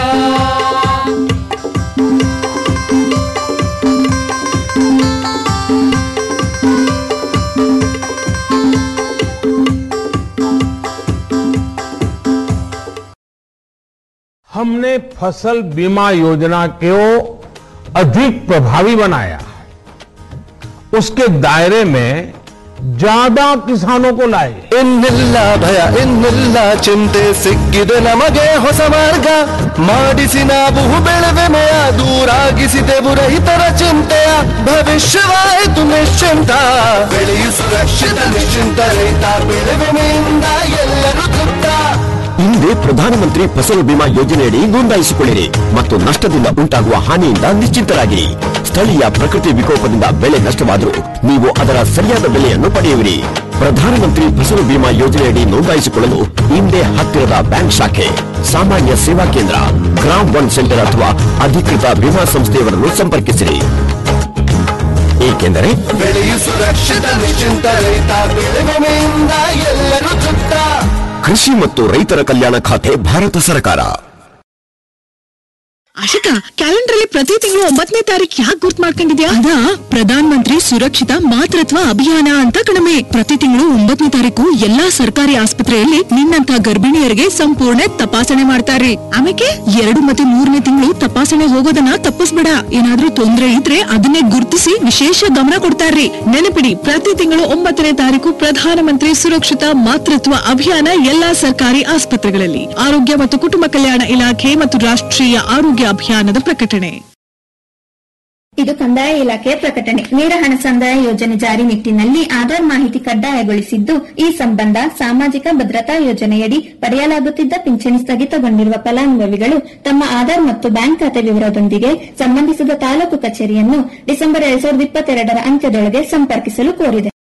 हमने फसल बीमा योजना को अधिक प्रभावी बनाया उसके दायरे में ज्यादा किसानों को लाए ಇನ್ನಿಲ್ಲ ಭಯ ಇನ್ನಿಲ್ಲ ಚಿಂತೆ ಸಿಕ್ಕಿದೆ ನಮಗೆ ಹೊಸ ಮಾರ್ಗ ಮಾಡಿಸಿ ನಾವು ಬೆಳೆವೆಮೆಯ ದೂರಾಗಿಸಿದೆವು ರೈತರ ಚಿಂತೆಯ ಭವಿಷ್ಯವಾಯಿತು ನಿಶ್ಚಿಂತ ಬೆಳೆಯು ಸುರಕ್ಷಿತ ನಿಶ್ಚಿಂತ ರೈತ ಬೆಳೆವೆಮೆಯಿಂದ ಎಲ್ಲರೂ ತೃಪ್ತ ಹಿಂದೆ ಪ್ರಧಾನಮಂತ್ರಿ ಫಸಲ್ ಬಿಮಾ ಯೋಜನೆಯಡಿ ನೋಂದಾಯಿಸಿಕೊಳ್ಳಿರಿ ಮತ್ತು ನಷ್ಟದಿಂದ ಉಂಟಾಗುವ ಹಾನಿಯಿಂದ ನಿಶ್ಚಿಂತರಾಗಿರಿ ಸ್ಥಳೀಯ ಪ್ರಕೃತಿ ವಿಕೋಪದಿಂದ ಬೆಳೆ ನಷ್ಟವಾದರೂ ನೀವು ಅದರ ಸರಿಯಾದ ಬೆಲೆಯನ್ನು ಪಡೆಯುವಿರಿ ಪ್ರಧಾನಮಂತ್ರಿ ಫಸಲ್ ಬಿಮಾ ಯೋಜನೆಯಡಿ ನೋಂದಾಯಿಸಿಕೊಳ್ಳಲು ಹಿಂದೆ ಹತ್ತಿರದ ಬ್ಯಾಂಕ್ ಶಾಖೆ ಸಾಮಾನ್ಯ ಸೇವಾ ಕೇಂದ್ರ ಗ್ರಾಮ್ ಒನ್ ಸೆಂಟರ್ ಅಥವಾ ಅಧಿಕೃತ ವಿಮಾ ಸಂಸ್ಥೆಯವರನ್ನು ಸಂಪರ್ಕಿಸಿರಿ ಏಕೆಂದರೆ ಬೆಳೆಯು ಸುರಕ್ಷಿತ ನಿಶ್ಚಿಂತ ರೈತ ಬೆಳೆವೆಮೆಯಿಂದ ಎಲ್ಲರೂ ತೃಪ್ತ ಕೃಷಿ ಮತ್ತು ರೈತರ ಕಲ್ಯಾಣ ಖಾತೆ ಭಾರತ ಸರ್ಕಾರ ಆಶಿಕಾ ಕ್ಯಾಲೆಂಡರ್ ಅಲ್ಲಿ ಪ್ರತಿ ತಿಂಗಳು ಒಂಬತ್ತನೇ ತಾರೀಕು ಯಾಕೆ ಗುರ್ತ್ ಮಾಡ್ಕೊಂಡಿದ್ಯಾ ಅದ ಪ್ರಧಾನ ಮಂತ್ರಿ ಸುರಕ್ಷಿತ ಮಾತೃತ್ವ ಅಭಿಯಾನ ಅಂತ ಕಣಮೆ ಪ್ರತಿ ತಿಂಗಳು ಒಂಬತ್ತನೇ ತಾರೀಕು ಎಲ್ಲಾ ಸರ್ಕಾರಿ ಆಸ್ಪತ್ರೆಯಲ್ಲಿ ನಿನ್ನಂತ ಗರ್ಭಿಣಿಯರಿಗೆ ಸಂಪೂರ್ಣ ತಪಾಸಣೆ ಮಾಡ್ತಾರೆ ಆಮೇಲೆ ಎರಡು ಮತ್ತೆ ಮೂರನೇ ತಿಂಗಳು ತಪಾಸಣೆ ಹೋಗೋದನ್ನ ತಪ್ಪಿಸ್ಬೇಡ ಏನಾದ್ರೂ ತೊಂದ್ರೆ ಇದ್ರೆ ಅದನ್ನೇ ಗುರುತಿಸಿ ವಿಶೇಷ ಗಮನ ಕೊಡ್ತಾರ್ರಿ ನೆನಪಿಡಿ ಪ್ರತಿ ತಿಂಗಳು ಒಂಬತ್ತನೇ ತಾರೀಕು ಪ್ರಧಾನಮಂತ್ರಿ ಸುರಕ್ಷಿತ ಮಾತೃತ್ವ ಅಭಿಯಾನ ಎಲ್ಲಾ ಸರ್ಕಾರಿ ಆಸ್ಪತ್ರೆಗಳಲ್ಲಿ ಆರೋಗ್ಯ ಮತ್ತು ಕುಟುಂಬ ಕಲ್ಯಾಣ ಇಲಾಖೆ ಮತ್ತು ರಾಷ್ಟ್ರೀಯ ಆರೋಗ್ಯ ಅಭಿಯಾನದ ಪ್ರಕಟಣೆ ಇದು ಕಂದಾಯ ಇಲಾಖೆಯ ಪ್ರಕಟಣೆ ನೇರ ಹಣ ಸಂದಾಯ ಯೋಜನೆ ಜಾರಿ ನಿಟ್ಟಿನಲ್ಲಿ ಆಧಾರ್ ಮಾಹಿತಿ ಕಡ್ಡಾಯಗೊಳಿಸಿದ್ದು ಈ ಸಂಬಂಧ ಸಾಮಾಜಿಕ ಭದ್ರತಾ ಯೋಜನೆಯಡಿ ಪಡೆಯಲಾಗುತ್ತಿದ್ದ ಪಿಂಚಣಿ ಸ್ಥಗಿತಗೊಂಡಿರುವ ಫಲಾನುಭವಿಗಳು ತಮ್ಮ ಆಧಾರ್ ಮತ್ತು ಬ್ಯಾಂಕ್ ಖಾತೆ ವಿವರದೊಂದಿಗೆ ಸಂಬಂಧಿಸಿದ ತಾಲೂಕು ಕಚೇರಿಯನ್ನು ಡಿಸೆಂಬರ್ ಎರಡ್ ಸಾವಿರದ ಇಪ್ಪತ್ತೆರಡರ ಅಂತ್ಯದೊಳಗೆ ಸಂಪರ್ಕಿಸಲು ಕೋರಿದೆ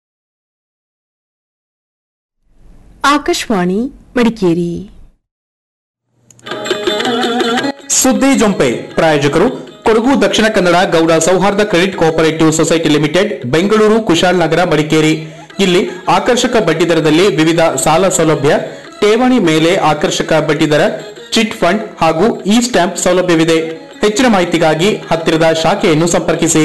ಆಕಾಶವಾಣಿ ಮಡಿಕೇರಿ ಸುದ್ದಿ ಜೊಂಪೆ ಪ್ರಾಯೋಜಕರು ಕೊಡಗು ದಕ್ಷಿಣ Kannada Gowda Souharda credit cooperative society limited Bengaluru Kushalnagar Madikeri ಇಲ್ಲಿ ಆಕರ್ಷಕ ಬಡ್ಡಿದರದಲ್ಲಿ ವಿವಿಧ ಸಾಲ ಸೌಲಭ್ಯ ಠೇವಣಿ ಮೇಲೆ ಆಕರ್ಷಕ ಬಡ್ಡಿದರ ಚಿಟ್ ಫಂಡ್ ಹಾಗೂ ಇ ಸ್ಟ್ಯಾಂಪ್ ಸೌಲಭ್ಯವಿದೆ ಹೆಚ್ಚಿನ ಮಾಹಿತಿಗಾಗಿ ಹತ್ತಿರದ ಶಾಖೆಯನ್ನು ಸಂಪರ್ಕಿಸಿ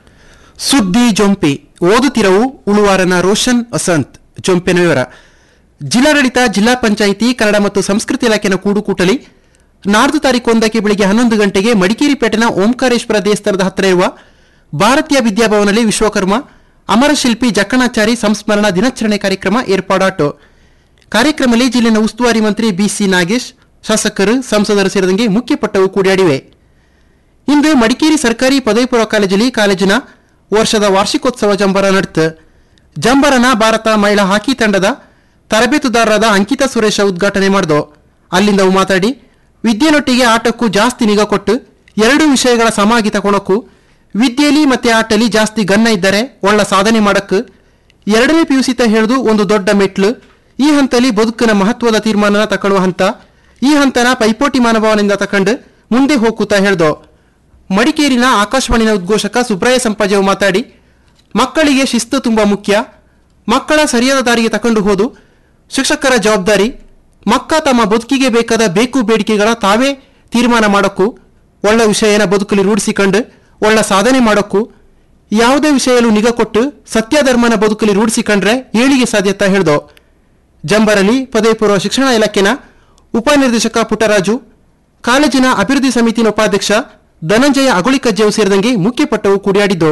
ಸುದ್ದಿ ಜೊಂಪಿ ಓದುತ್ತಿರವು ಉಳುವಾರನ ರೋಷನ್ ವಸಂತ್ ಜೊಂಪಿನ ವಿವರ ಜಿಲ್ಲಾಡಳಿತ ಜಿಲ್ಲಾ ಪಂಚಾಯಿತಿ ಕನ್ನಡ ಮತ್ತು ಸಂಸ್ಕೃತಿ ಇಲಾಖೆನ ಕೂಡುಕೂಟಲಿ ನಾಡ್ದು ತಾರೀಕು ಒಂದಕ್ಕೆ ಬೆಳಿಗ್ಗೆ ಹನ್ನೊಂದು ಗಂಟೆಗೆ ಮಡಿಕೇರಿ ಪೇಟೆನ ಓಂಕಾರೇಶ್ವರ ದೇವಸ್ಥಾನದ ಹತ್ತಿರ ಇರುವ ಭಾರತೀಯ ವಿದ್ಯಾಭವನಲ್ಲಿ ವಿಶ್ವಕರ್ಮ ಅಮರಶಿಲ್ಪಿ ಜಕ್ಕಣಾಚಾರಿ ಸಂಸ್ಮರಣ ದಿನಾಚರಣೆ ಕಾರ್ಯಕ್ರಮ ಏರ್ಪಾಡಾಟು ಕಾರ್ಯಕ್ರಮದಲ್ಲಿ ಜಿಲ್ಲೆನ ಉಸ್ತುವಾರಿ ಮಂತ್ರಿ ಬಿಸಿ ನಾಗೇಶ್ ಶಾಸಕರು ಸಂಸದರು ಸೇರಿದಂತೆ ಮುಖ್ಯ ಪಟ್ಟವು ಕೂಡಿಯಾಡಿವೆ ಇಂದು ಮಡಿಕೇರಿ ಸರ್ಕಾರಿ ಪದವಿ ಪೂರ್ವ ಕಾಲೇಜಲ್ಲಿ ಕಾಲೇಜಿನ ವರ್ಷದ ವಾರ್ಷಿಕೋತ್ಸವ ಜಂಬರ ನಡೆತು ಜಂಬರನ ಭಾರತ ಮಹಿಳಾ ಹಾಕಿ ತಂಡದ ತರಬೇತುದಾರರಾದ ಅಂಕಿತಾ ಸುರೇಶ ಉದ್ಘಾಟನೆ ಮಾಡಿದು ಅಲ್ಲಿಂದ ಅವು ಮಾತಾಡಿ ವಿದ್ಯೆನೊಟ್ಟಿಗೆ ಆಟಕ್ಕೂ ಜಾಸ್ತಿ ನಿಗಾ ಕೊಟ್ಟು ಎರಡು ವಿಷಯಗಳ ಸಮಾಗಿ ತಗೊಳಕ್ಕೂ ವಿದ್ಯೆಯಲ್ಲಿ ಮತ್ತೆ ಆಟಲಿ ಜಾಸ್ತಿ ಗನ್ನ ಇದ್ದರೆ ಒಳ್ಳ ಸಾಧನೆ ಮಾಡಕ್ಕೆ ಎರಡನೇ ಪಿಯುಸಿತ ಹಿಡಿದು ಒಂದು ದೊಡ್ಡ ಮೆಟ್ಲು ಈ ಹಂತಲಿ ಬದುಕಿನ ಮಹತ್ವದ ತೀರ್ಮಾನನ ತಕೊಳ್ಳುವ ಹಂತ ಈ ಹಂತನ ಪೈಪೋಟಿ ಮನೋಭಾವನೆಯಿಂದ ತಕೊಂಡು ಮುಂದೆ ಹೋಗ್ಕೂತಾ ಹೇಳ್ದೋ ಮಡಿಕೇರಿನ ಆಕಾಶವಾಣಿನ ಉದ್ಘೋಷಕ ಸುಬ್ರಾಯ ಸಂಪಾಜವು ಮಾತಾಡಿ ಮಕ್ಕಳಿಗೆ ಶಿಸ್ತು ತುಂಬಾ ಮುಖ್ಯ ಮಕ್ಕಳ ಸರಿಯಾದ ದಾರಿಗೆ ತಕೊಂಡು ಹೋದು ಶಿಕ್ಷಕರ ಜವಾಬ್ದಾರಿ ಮಕ್ಕ ತಮ್ಮ ಬದುಕಿಗೆ ಬೇಕಾದ ಬೇಕು ಬೇಡಿಕೆಗಳ ತಾವೇ ತೀರ್ಮಾನ ಮಾಡೋಕ್ಕೂ ಒಳ್ಳೆ ವಿಷಯನ ಬದುಕಲ್ಲಿ ರೂಢಿಸಿಕೊಂಡು ಒಳ್ಳೆ ಸಾಧನೆ ಮಾಡೋಕ್ಕೂ ಯಾವುದೇ ವಿಷಯಲ್ಲೂ ನಿಗಾ ಕೊಟ್ಟು ಸತ್ಯಧರ್ಮನ ಬದುಕಲ್ಲಿ ರೂಢಿಸಿಕೊಂಡ್ರೆ ಏಳಿಗೆ ಸಾಧ್ಯತಾ ಹೇಳ್ದೋ ಜಂಬರಲ್ಲಿ ಪದವಿ ಪೂರ್ವ ಶಿಕ್ಷಣ ಇಲಾಖೆನ ಉಪನಿರ್ದೇಶಕ ಪುಟ್ಟರಾಜು ಕಾಲೇಜಿನ ಅಭಿವೃದ್ಧಿ ಸಮಿತಿನ ಉಪಾಧ್ಯಕ್ಷ ಧನಂಜಯ ಅಗುಳಿಕಜ್ಜೆವು ಸೇರಿದಂಗೆ ಮುಖ್ಯ ಪಟ್ಟವು ಕೂಡಿಯಾಡಿದ್ದು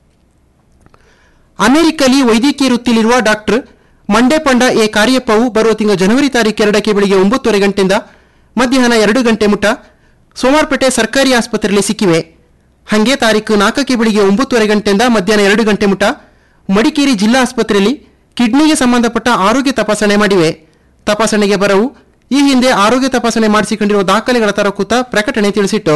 ಅಮೆರಿಕಲ್ಲಿ ವೈದ್ಯಕೀಯ ವೃತ್ತಿಲಿರುವ ಡಾಕ್ಟರ್ ಮಂಡೆ ಪಂಡ ಎ ಕಾರ್ಯಪ್ಪವು ಬರುವ ತಿಂಗಳ ಜನವರಿ ತಾರೀಕು ಎರಡಕ್ಕೆ ಬೆಳಿಗ್ಗೆ ಒಂಬತ್ತುವರೆ ಗಂಟೆಯಿಂದ ಮಧ್ಯಾಹ್ನ ಎರಡು ಗಂಟೆ ಮುಟ ಸೋಮಾರ್ಪೇಟೆ ಸರ್ಕಾರಿ ಆಸ್ಪತ್ರೆಯಲ್ಲಿ ಸಿಕ್ಕಿವೆ ಹಾಗೆ ತಾರೀಕು ನಾಲ್ಕಕ್ಕೆ ಬೆಳಿಗ್ಗೆ ಒಂಬತ್ತುವರೆ ಗಂಟೆಯಿಂದ ಮಧ್ಯಾಹ್ನ ಎರಡು ಗಂಟೆ ಮುಟ ಮಡಿಕೇರಿ ಜಿಲ್ಲಾ ಆಸ್ಪತ್ರೆಯಲ್ಲಿ ಕಿಡ್ನಿಗೆ ಸಂಬಂಧಪಟ್ಟ ಆರೋಗ್ಯ ತಪಾಸಣೆ ಮಾಡಿವೆ ತಪಾಸಣೆಗೆ ಬರವು ಈ ಹಿಂದೆ ಆರೋಗ್ಯ ತಪಾಸಣೆ ಮಾಡಿಸಿಕೊಂಡಿರುವ ದಾಖಲೆಗಳ ತರಕೂತ ಪ್ರಕಟಣೆ ತಿಳಿಸಿಟ್ಟು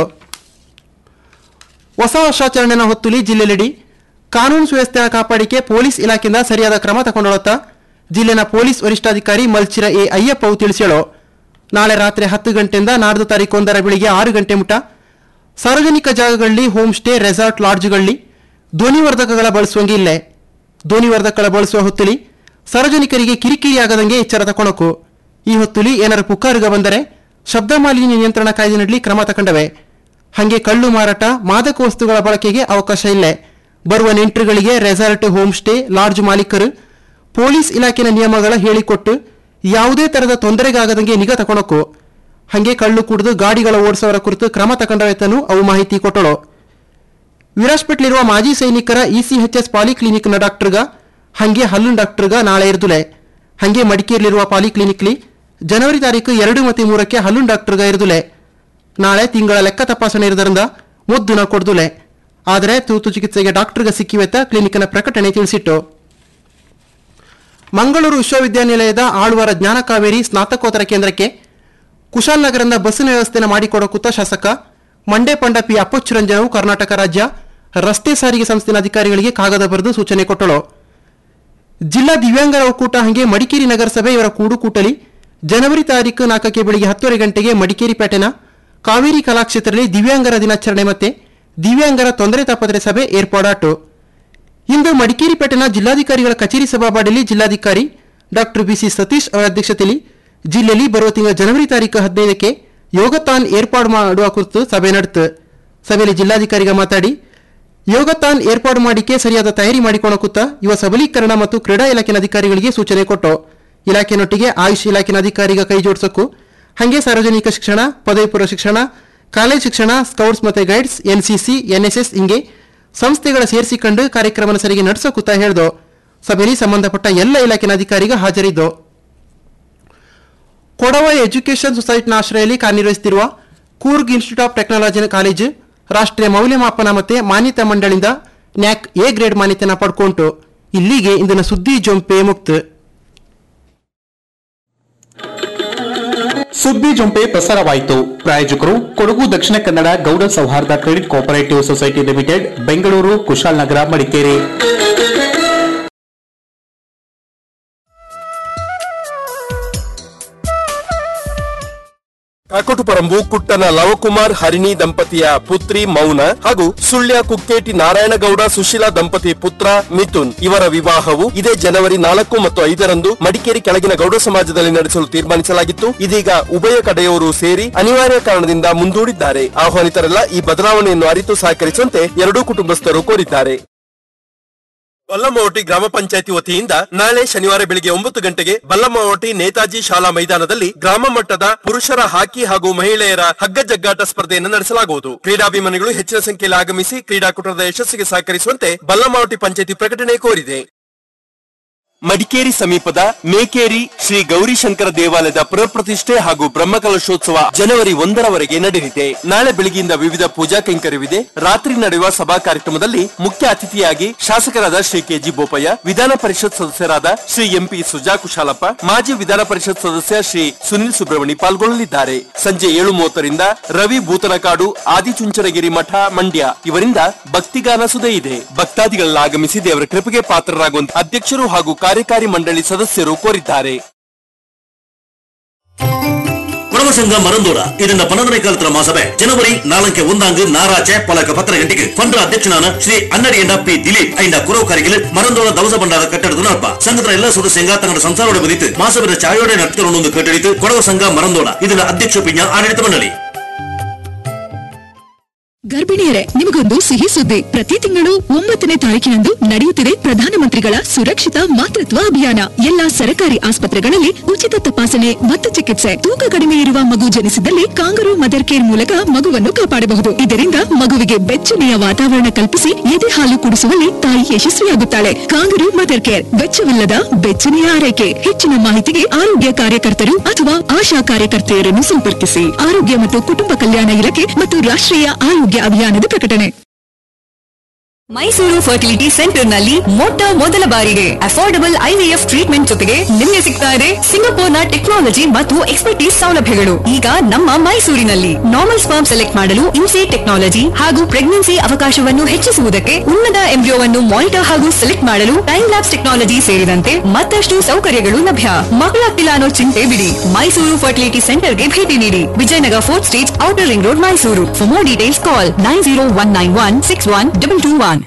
ಹೊಸ ವರ್ಷಾಚರಣೆನ ಹೊತ್ತುಲಿ ಜಿಲ್ಲೆಯೆಡೆ ಕಾನೂನು ಸುವ್ಯವಸ್ಥೆ ಕಾಪಾಡಿಕೆ ಪೊಲೀಸ್ ಇಲಾಖೆಯಿಂದ ಸರಿಯಾದ ಕ್ರಮ ತಗೊಂಡೊಳತ್ತ ಜಿಲ್ಲೆನ ಪೊಲೀಸ್ ವರಿಷ್ಠಾಧಿಕಾರಿ ಮಲ್ಚಿರ ಎ ಅಯ್ಯಪ್ಪವು ತಿಳಿಸ್ಯಾಳು ನಾಳೆ ರಾತ್ರಿ ಹತ್ತು ಗಂಟೆಯಿಂದ ನಾಡ್ದು ತಾರೀಕು ಒಂದರ ಬೆಳಿಗ್ಗೆ ಆರು ಗಂಟೆ ಮುಟ ಸಾರ್ವಜನಿಕ ಜಾಗಗಳಲ್ಲಿ ಹೋಮ್ ಸ್ಟೇ ರೆಸಾರ್ಟ್ ಲಾಡ್ಜ್ಗಳಲ್ಲಿ ಧ್ವನಿವರ್ಧಕಗಳ ಬಳಸುವಂಗೆ ಇಲ್ಲೇ ಧ್ವನಿವರ್ಧಕಗಳ ಬಳಸುವ ಹೊತ್ತುಲಿ ಸಾರ್ವಜನಿಕರಿಗೆ ಕಿರಿಕಿರಿ ಆಗದಂಗೆ ಎಚ್ಚರ ತಕೊಳಕು ಈ ಹೊತ್ತುಲಿ ಏನಾರ ಪುಕಾರುಗ ಬಂದರೆ ಶಬ್ದ ಮಾಲಿನ್ಯ ನಿಯಂತ್ರಣ ಕಾಯ್ದೆನಲ್ಲಿ ಕ್ರಮ ತಗೊಂಡವೆ ಹಾಗೆ ಕಳ್ಳು ಮಾರಾಟ ಮಾದಕ ವಸ್ತುಗಳ ಬಳಕೆಗೆ ಅವಕಾಶ ಇಲ್ಲೇ ಬರುವ ನೆಂಟರುಗಳಿಗೆ ರೆಸಾರ್ಟ್ ಹೋಮ್ ಸ್ಟೇ ಲಾಡ್ಜ್ ಮಾಲೀಕರು ಪೊಲೀಸ್ ಇಲಾಖೆನ ನಿಯಮಗಳ ಹೇಳಿಕೊಟ್ಟು ಯಾವುದೇ ತರಹದ ತೊಂದರೆಗಾಗದಂಗೆ ನಿಗಾ ತಕೊಳಕು ಹಾಗೆ ಕಳ್ಳು ಕುಡಿದು ಗಾಡಿಗಳ ಓಡಿಸೋರ ಕುರಿತು ಕ್ರಮ ತಗೊಂಡವೆತನು ಅವು ಮಾಹಿತಿ ಕೊಟ್ಟಳು ವಿರಾಜ್ಪೇಟ್ಲಿರುವ ಮಾಜಿ ಸೈನಿಕರ ಇಸಿಎಚ್ಎಸ್ ಪಾಲಿಕ್ಲಿನಿಕ್ನ ಡಾಕ್ಟರ್ಗ ಹಂಗೆ ಹಲ್ಲು ಡಾಕ್ಟರ್ಗ ನಾಳೆ ಇರ್ದುಲೆ ಹಂಗೆ ಮಡಿಕೇರಿಲಿರುವ ಪಾಲಿಕ್ಲಿನಿಕ್ಲಿ ಜನವರಿ ತಾರೀಕು ಎರಡು ಮತ್ತು ಮೂರಕ್ಕೆ ಹಲ್ಲು ಡಾಕ್ಟರ್ಗ ಇರ್ದುಲೆ ನಾಳೆ ತಿಂಗಳ ಲೆಕ್ಕ ತಪಾಸಣೆ ಇರೋದ್ರಿಂದ ಮುದ್ದುನ ಕೊಡ್ದುಲೆ ಆದರೆ ತುರ್ತು ಚಿಕಿತ್ಸೆಗೆ ಡಾಕ್ಟರ್ಗ ಸಿಕ್ಕಿವೆತ್ತ ಕ್ಲಿನಿಕ್ನ ಪ್ರಕಟಣೆ ತಿಳಿಸಿಟ್ಟು ಮಂಗಳೂರು ವಿಶ್ವವಿದ್ಯಾನಿಲಯದ ಆಳ್ವಾರ ಜ್ಞಾನ ಕಾವೇರಿ ಸ್ನಾತಕೋತ್ತರ ಕೇಂದ್ರಕ್ಕೆ ಕುಶಾಲನಗರದ ಬಸ್ಸಿನ ವ್ಯವಸ್ಥೆನ ಮಾಡಿಕೊಡಕುತ್ತ ಶಾಸಕ ಮಂಡೆ ಪಂಡ ಪಿ ಅಪ್ಪಚ್ಚುರಂಜನವು ಕರ್ನಾಟಕ ರಾಜ್ಯ ರಸ್ತೆ ಸಾರಿಗೆ ಸಂಸ್ಥೆನ ಅಧಿಕಾರಿಗಳಿಗೆ ಕಾಗದ ಬರೆದು ಸೂಚನೆ ಕೊಟ್ಟಳು ಜಿಲ್ಲಾ ದಿವ್ಯಾಂಗರ ಒಕ್ಕೂಟ ಹಾಗೆ ಮಡಿಕೇರಿ ನಗರಸಭೆ ಇವರ ಕೂಡುಕೂಟಲಿ ಜನವರಿ ತಾರೀಕು ನಾಲ್ಕಕ್ಕೆ ಬೆಳಿಗ್ಗೆ ಹತ್ತುವರೆ ಗಂಟೆಗೆ ಮಡಿಕೇರಿ ಪೇಟೆನ ಕಾವೇರಿ ಕಲಾಕ್ಷೇತ್ರದಲ್ಲಿ ದಿವ್ಯಾಂಗರ ದಿನಾಚರಣೆ ಮತ್ತೆ ದಿವ್ಯಾಂಗರ ತೊಂದರೆ ತಾಪತ್ರೆ ಸಭೆ ಏರ್ಪಾಡಾಟು ಇಂದು ಮಡಿಕೇರಿ ಪೇಟೆನ ಜಿಲ್ಲಾಧಿಕಾರಿಗಳ ಕಚೇರಿ ಸಭಾಬಾಡಿಯಲ್ಲಿ ಜಿಲ್ಲಾಧಿಕಾರಿ ಡಾಕ್ಟರ್ ಬಿಸಿ ಸತೀಶ್ ಅವರ ಅಧ್ಯಕ್ಷತೆಯಲ್ಲಿ ಜಿಲ್ಲೆಯಲ್ಲಿ ಬರುವ ತಿಂಗಳ ಜನವರಿ ತಾರೀಕು ಹದಿನೈದಕ್ಕೆ ಯೋಗತಾನ್ ಏರ್ಪಾಡು ಮಾಡುವ ಕುರಿತು ಸಭೆ ನಡೆತು ಸಭೆಯಲ್ಲಿ ಜಿಲ್ಲಾಧಿಕಾರಿಗ ಮಾತಾಡಿ ಯೋಗತಾನ್ ಏರ್ಪಾಡು ಮಾಡಿಕೆ ಸರಿಯಾದ ತಯಾರಿ ಮಾಡಿಕೊಳ್ಳಕುತ್ತ ಯುವ ಸಬಲೀಕರಣ ಮತ್ತು ಕ್ರೀಡಾ ಇಲಾಖೆನ ಅಧಿಕಾರಿಗಳಿಗೆ ಸೂಚನೆ ಕೊಟ್ಟು ಇಲಾಖೆನೊಟ್ಟಿಗೆ ಆಯುಷ್ ಇಲಾಖೆನ ಅಧಿಕಾರಿಗ ಕೈ ಜೋಡಿಸೋಕು ಹಾಗೆ ಸಾರ್ವಜನಿಕ ಶಿಕ್ಷಣ ಪದವಿ ಪೂರ್ವ ಶಿಕ್ಷಣ ಕಾಲೇಜ್ ಶಿಕ್ಷಣ ಸ್ಕೌಟ್ಸ್ ಮತ್ತು ಗೈಡ್ಸ್ ಎನ್ಸಿಸಿ ಎನ್ಎಸ್ಎಸ್ ಹಿಂಗೆ ಸಂಸ್ಥೆಗಳ ಸೇರಿಸಿಕೊಂಡು ಕಾರ್ಯಕ್ರಮನ ಸರಿಗೆ ನಡೆಸೋಕುತ್ತಾ ಹೇಳ್ದು ಸಭೆಯಲ್ಲಿ ಸಂಬಂಧಪಟ್ಟ ಎಲ್ಲ ಇಲಾಖೆನ ಅಧಿಕಾರಿಗ ಹಾಜರಿದ್ದು ಕೊಡವ ಎಜುಕೇಷನ್ ಸೊಸೈಟಿನ ಆಶ್ರಯದಲ್ಲಿ ಕಾರ್ಯನಿರ್ವಹಿಸುತ್ತಿರುವ Coorg institute of technology college ರಾಷ್ಟ್ರೀಯ ಮೌಲ್ಯಮಾಪನ ಮತ್ತೆ ಮಾನ್ಯತಾ ಮಂಡಳಿಯಿಂದ ನ್ಯಾಕ್ ಎ ಗ್ರೇಡ್ ಮಾನ್ಯತೆನ ಪಡ್ಕೊಂಟು ಇಲ್ಲಿಗೆ ಇಂದಿನ ಸುದ್ದಿ ಜೊಂಪೆ ಮುಕ್ತ ಸುದ್ದಿ ಜೊಂಪೆ ಪ್ರಸಾರವಾಯಿತು ಪ್ರಾಯೋಜಕರು ಕೊಡಗು ದಕ್ಷಿಣ Kannada Gowda Souharda credit cooperative society limited Bengaluru Kushalnagar Madikeri Kakotuparambu ಕುಟ್ಟನ ಲವಕುಮಾರ್ ಹರಿಣಿ ದಂಪತಿಯ ಪುತ್ರಿ ಮೌನ ಹಾಗೂ ಸುಳ್ಯ ಕುಕ್ಕೇಟಿ ನಾರಾಯಣಗೌಡ ಸುಶೀಲಾ ದಂಪತಿ ಪುತ್ರ ಮಿಥುನ್ ಇವರ ವಿವಾಹವು ಇದೇ ಜನವರಿ ನಾಲ್ಕು ಮತ್ತು ಐದರಂದು ಮಡಿಕೇರಿ ಕೆಳಗಿನ ಗೌಡ ಸಮಾಜದಲ್ಲಿ ನಡೆಸಲು ತೀರ್ಮಾನಿಸಲಾಗಿತ್ತು ಇದೀಗ ಉಭಯ ಕಡೆಯವರು ಸೇರಿ ಅನಿವಾರ್ಯ ಕಾರಣದಿಂದ ಮುಂದೂಡಿದ್ದಾರೆ ಆಹ್ವಾನಿತರೆಲ್ಲ ಈ ಬದಲಾವಣೆಯನ್ನು ಅರಿತು ಸಹಕರಿಸುವಂತೆ ಎರಡೂ ಕುಟುಂಬಸ್ಥರು ಕೋರಿದ್ದಾರೆ ಬಲ್ಲಮ್ಮವಟಿ ಗ್ರಾಮ ಪಂಚಾಯತಿ ವತಿಯಿಂದ ನಾಳೆ ಶನಿವಾರ ಬೆಳಿಗ್ಗೆ ಒಂಬತ್ತು ಗಂಟೆಗೆ ಬಲ್ಲಮ್ಮವಟಿ ನೇತಾಜಿ ಶಾಲಾ ಮೈದಾನದಲ್ಲಿ ಗ್ರಾಮ ಮಟ್ಟದ ಪುರುಷರ ಹಾಕಿ ಹಾಗೂ ಮಹಿಳೆಯರ ಹಗ್ಗ ಜಗ್ಗಾಟ ಸ್ಪರ್ಧೆಯನ್ನು ನಡೆಸಲಾಗುವುದು ಕ್ರೀಡಾಭಿಮಾನಿಗಳು ಹೆಚ್ಚಿನ ಸಂಖ್ಯೆಯಲ್ಲಿ ಆಗಮಿಸಿ ಕ್ರೀಡಾಕೂಟದ ಯಶಸ್ಸಿಗೆ ಸಹಕರಿಸುವಂತೆ ಬಲ್ಲಮ್ಮವಟಿ ಪಂಚಾಯತಿ ಪ್ರಕಟಣೆ ಕೋರಿದೆ ಮಡಿಕೇರಿ ಸಮೀಪದ ಮೇಕೇರಿ ಶ್ರೀ ಗೌರಿಶಂಕರ ದೇವಾಲಯದ ಪ್ರಪ್ರತಿಷ್ಠೆ ಹಾಗೂ ಬ್ರಹ್ಮಕಲಶೋತ್ಸವ ಜನವರಿ ಒಂದರವರೆಗೆ ನಡೆಯಲಿದೆ ನಾಳೆ ಬೆಳಗ್ಗೆಯಿಂದ ವಿವಿಧ ಪೂಜಾ ಕೈಂಕರ್ಯವಿದೆ ರಾತ್ರಿ ನಡೆಯುವ ಸಭಾ ಕಾರ್ಯಕ್ರಮದಲ್ಲಿ ಮುಖ್ಯ ಅತಿಥಿಯಾಗಿ ಶಾಸಕರಾದ ಶ್ರೀ ಕೆಜಿ ಬೋಪಯ್ಯ ವಿಧಾನ ಪರಿಷತ್ ಸದಸ್ಯರಾದ ಶ್ರೀ ಎಂಪಿ ಸುಜಾ ಕುಶಾಲಪ್ಪ ಮಾಜಿ ವಿಧಾನ ಪರಿಷತ್ ಸದಸ್ಯ ಶ್ರೀ ಸುನಿಲ್ ಸುಬ್ರಹ್ಮಣಿ ಪಾಲ್ಗೊಳ್ಳಲಿದ್ದಾರೆ ಸಂಜೆ ಏಳು ಮೂವತ್ತರಿಂದ ರವಿ ಭೂತನಕಾಡು ಆದಿಚುಂಚನಗಿರಿ ಮಠ ಮಂಡ್ಯ ಇವರಿಂದ ಭಕ್ತಿಗಾನ ಸುದೆ ಇದೆ ಭಕ್ತಾದಿಗಳೆಲ್ಲ ಆಗಮಿಸಿ ದೇವರ ಕೃಪೆಗೆ ಪಾತ್ರರಾಗುವಂತೆ ಅಧ್ಯಕ್ಷರು ಹಾಗೂ ಕಾರ್ಯಕಾರಿ ಮಂಡಳಿ ಸದಸ್ಯರು ಕೋರಿದ್ದಾರೆ ಕೊಡವ ಸಂಘ ಮರಂದೋಡ ಇದರಿಂದ ಪನ್ನೊಂದನೇ ಕಾಲತರ ಮಾಸಭೆ ಜನವರಿ ನಾಲ್ಕೆ ಒಂದಾಂಗ್ ನಾರಾಚೆ ಪಲಕ ಪತ್ರ ಗಂಟೆಗೆ ಪಂದ್ರ ಅಧ್ಯಕ್ಷನಾನ ಶ್ರೀ ಅನ್ನಡಿಯಂಡ ಪಿ ದಿಲೀಪ್ ಐಂಡ ಕುರವ ಕಾರಿಗಿಲ್ ಮರಂದೋಡ ದವಸ ಭಂಡಾರ ಕಟ್ಟಡದ ನಡಪ ಸಂಘದ ಎಲ್ಲ ಸದಸ್ಯಂಗ ತನ್ನ ಸಂಸಾರೋಡ ಬಂದಿತ್ತು ಮಾಸಭೆಯ ಚಾಯೋಡೆ ನಡ್ತರೊಂದು ಕಟ್ಟಡಿತು ಕೊಡವ ಸಂಘ ಮರಂದೋಡ ಇದರ ಅಧ್ಯಕ್ಷ ಪಿಂಜ ಆಡಳಿತ ಮಂಡಳಿ ಗರ್ಭಿಣಿಯರೇ ನಿಮಗೊಂದು ಸಿಹಿ ಸುದ್ದಿ ಪ್ರತಿ ತಿಂಗಳು ಒಂಬತ್ತನೇ ತಾರೀಕಿನಂದು ನಡೆಯುತ್ತಿದೆ ಪ್ರಧಾನಮಂತ್ರಿಗಳ ಸುರಕ್ಷಿತ ಮಾತೃತ್ವ ಅಭಿಯಾನ ಎಲ್ಲಾ ಸರ್ಕಾರಿ ಆಸ್ಪತ್ರೆಗಳಲ್ಲಿ ಉಚಿತ ತಪಾಸಣೆ ಮತ್ತು ಚಿಕಿತ್ಸೆ ತೂಕ ಕಡಿಮೆ ಇರುವ ಮಗು ಜನಿಸಿದಲ್ಲಿ ಕಾಂಗರು ಮದರ್ ಕೇರ್ ಮೂಲಕ ಮಗುವನ್ನು ಕಾಪಾಡಬಹುದು ಇದರಿಂದ ಮಗುವಿಗೆ ಬೆಚ್ಚನೆಯ ವಾತಾವರಣ ಕಲ್ಪಿಸಿ ಎದೆ ಹಾಲು ಕುಡಿಸುವಲ್ಲಿ ತಾಯಿ ಯಶಸ್ವಿಯಾಗುತ್ತಾಳೆ ಕಾಂಗರು ಮದರ್ ಕೇರ್ ವೆಚ್ಚವಿಲ್ಲದ ಬೆಚ್ಚನೆಯ ಆರೈಕೆ ಹೆಚ್ಚಿನ ಮಾಹಿತಿಗೆ ಆರೋಗ್ಯ ಕಾರ್ಯಕರ್ತರು ಅಥವಾ ಆಶಾ ಕಾರ್ಯಕರ್ತೆಯರನ್ನು ಸಂಪರ್ಕಿಸಿ ಆರೋಗ್ಯ ಮತ್ತು ಕುಟುಂಬ ಕಲ್ಯಾಣ ಇಲಾಖೆ ಮತ್ತು ರಾಷ್ಟ್ರೀಯ ಆರೋಗ್ಯ ಅಭಿಯಾನದ ಪ್ರಕಟಣೆ ಮೈಸೂರು ಫರ್ಟಿಲಿಟಿ ಸೆಂಟರ್ ನಲ್ಲಿ ಮೊಟ್ಟ ಮೊದಲ ಬಾರಿಗೆ ಅಫೋರ್ಡಬಲ್ ಐವಿಎಫ್ ಟ್ರೀಟ್ಮೆಂಟ್ ಜೊತೆಗೆ ನಿಮಗೆ ಸಿಗ್ತಾ ಇದೆ ಸಿಂಗಪೂರ್ನ ಟೆಕ್ನಾಲಜಿ ಮತ್ತು ಎಕ್ಸ್ಪರ್ಟೀಸ್ ಸೌಲಭ್ಯಗಳು ಈಗ ನಮ್ಮ ಮೈಸೂರಿನಲ್ಲಿ ನಾರ್ಮಲ್ ಸ್ಪರ್ಮ್ ಸೆಲೆಕ್ಟ್ ಮಾಡಲು ಇನ್ಸೆ ಟೆಕ್ನಾಲಜಿ ಹಾಗೂ ಪ್ರೆಗ್ನೆನ್ಸಿ ಅವಕಾಶವನ್ನು ಹೆಚ್ಚಿಸುವುದಕ್ಕೆ ಉನ್ನತ ಎಂಬ್ರಿಯೋವನ್ನು ಮಾನಿಟರ್ ಹಾಗೂ ಸೆಲೆಕ್ಟ್ ಮಾಡಲು ಟೈಮ್ ಲ್ಯಾಬ್ಸ್ ಟೆಕ್ನಾಲಜಿ ಸೇರಿದಂತೆ ಮತ್ತಷ್ಟು ಸೌಕರ್ಯಗಳು ಲಭ್ಯ ಮಕ್ಕಳಾಗ್ತಿಲ್ಲ ಅನ್ನೋ ಚಿಂತೆ ಬಿಡಿ ಮೈಸೂರು ಫರ್ಟಿಲಿಟಿ ಸೆಂಟರ್ಗೆ ಭೇಟಿ ನೀಡಿ Vijayanagar fourth stage outer ring road Mysuru for more details call nine zero one nine one six one double two one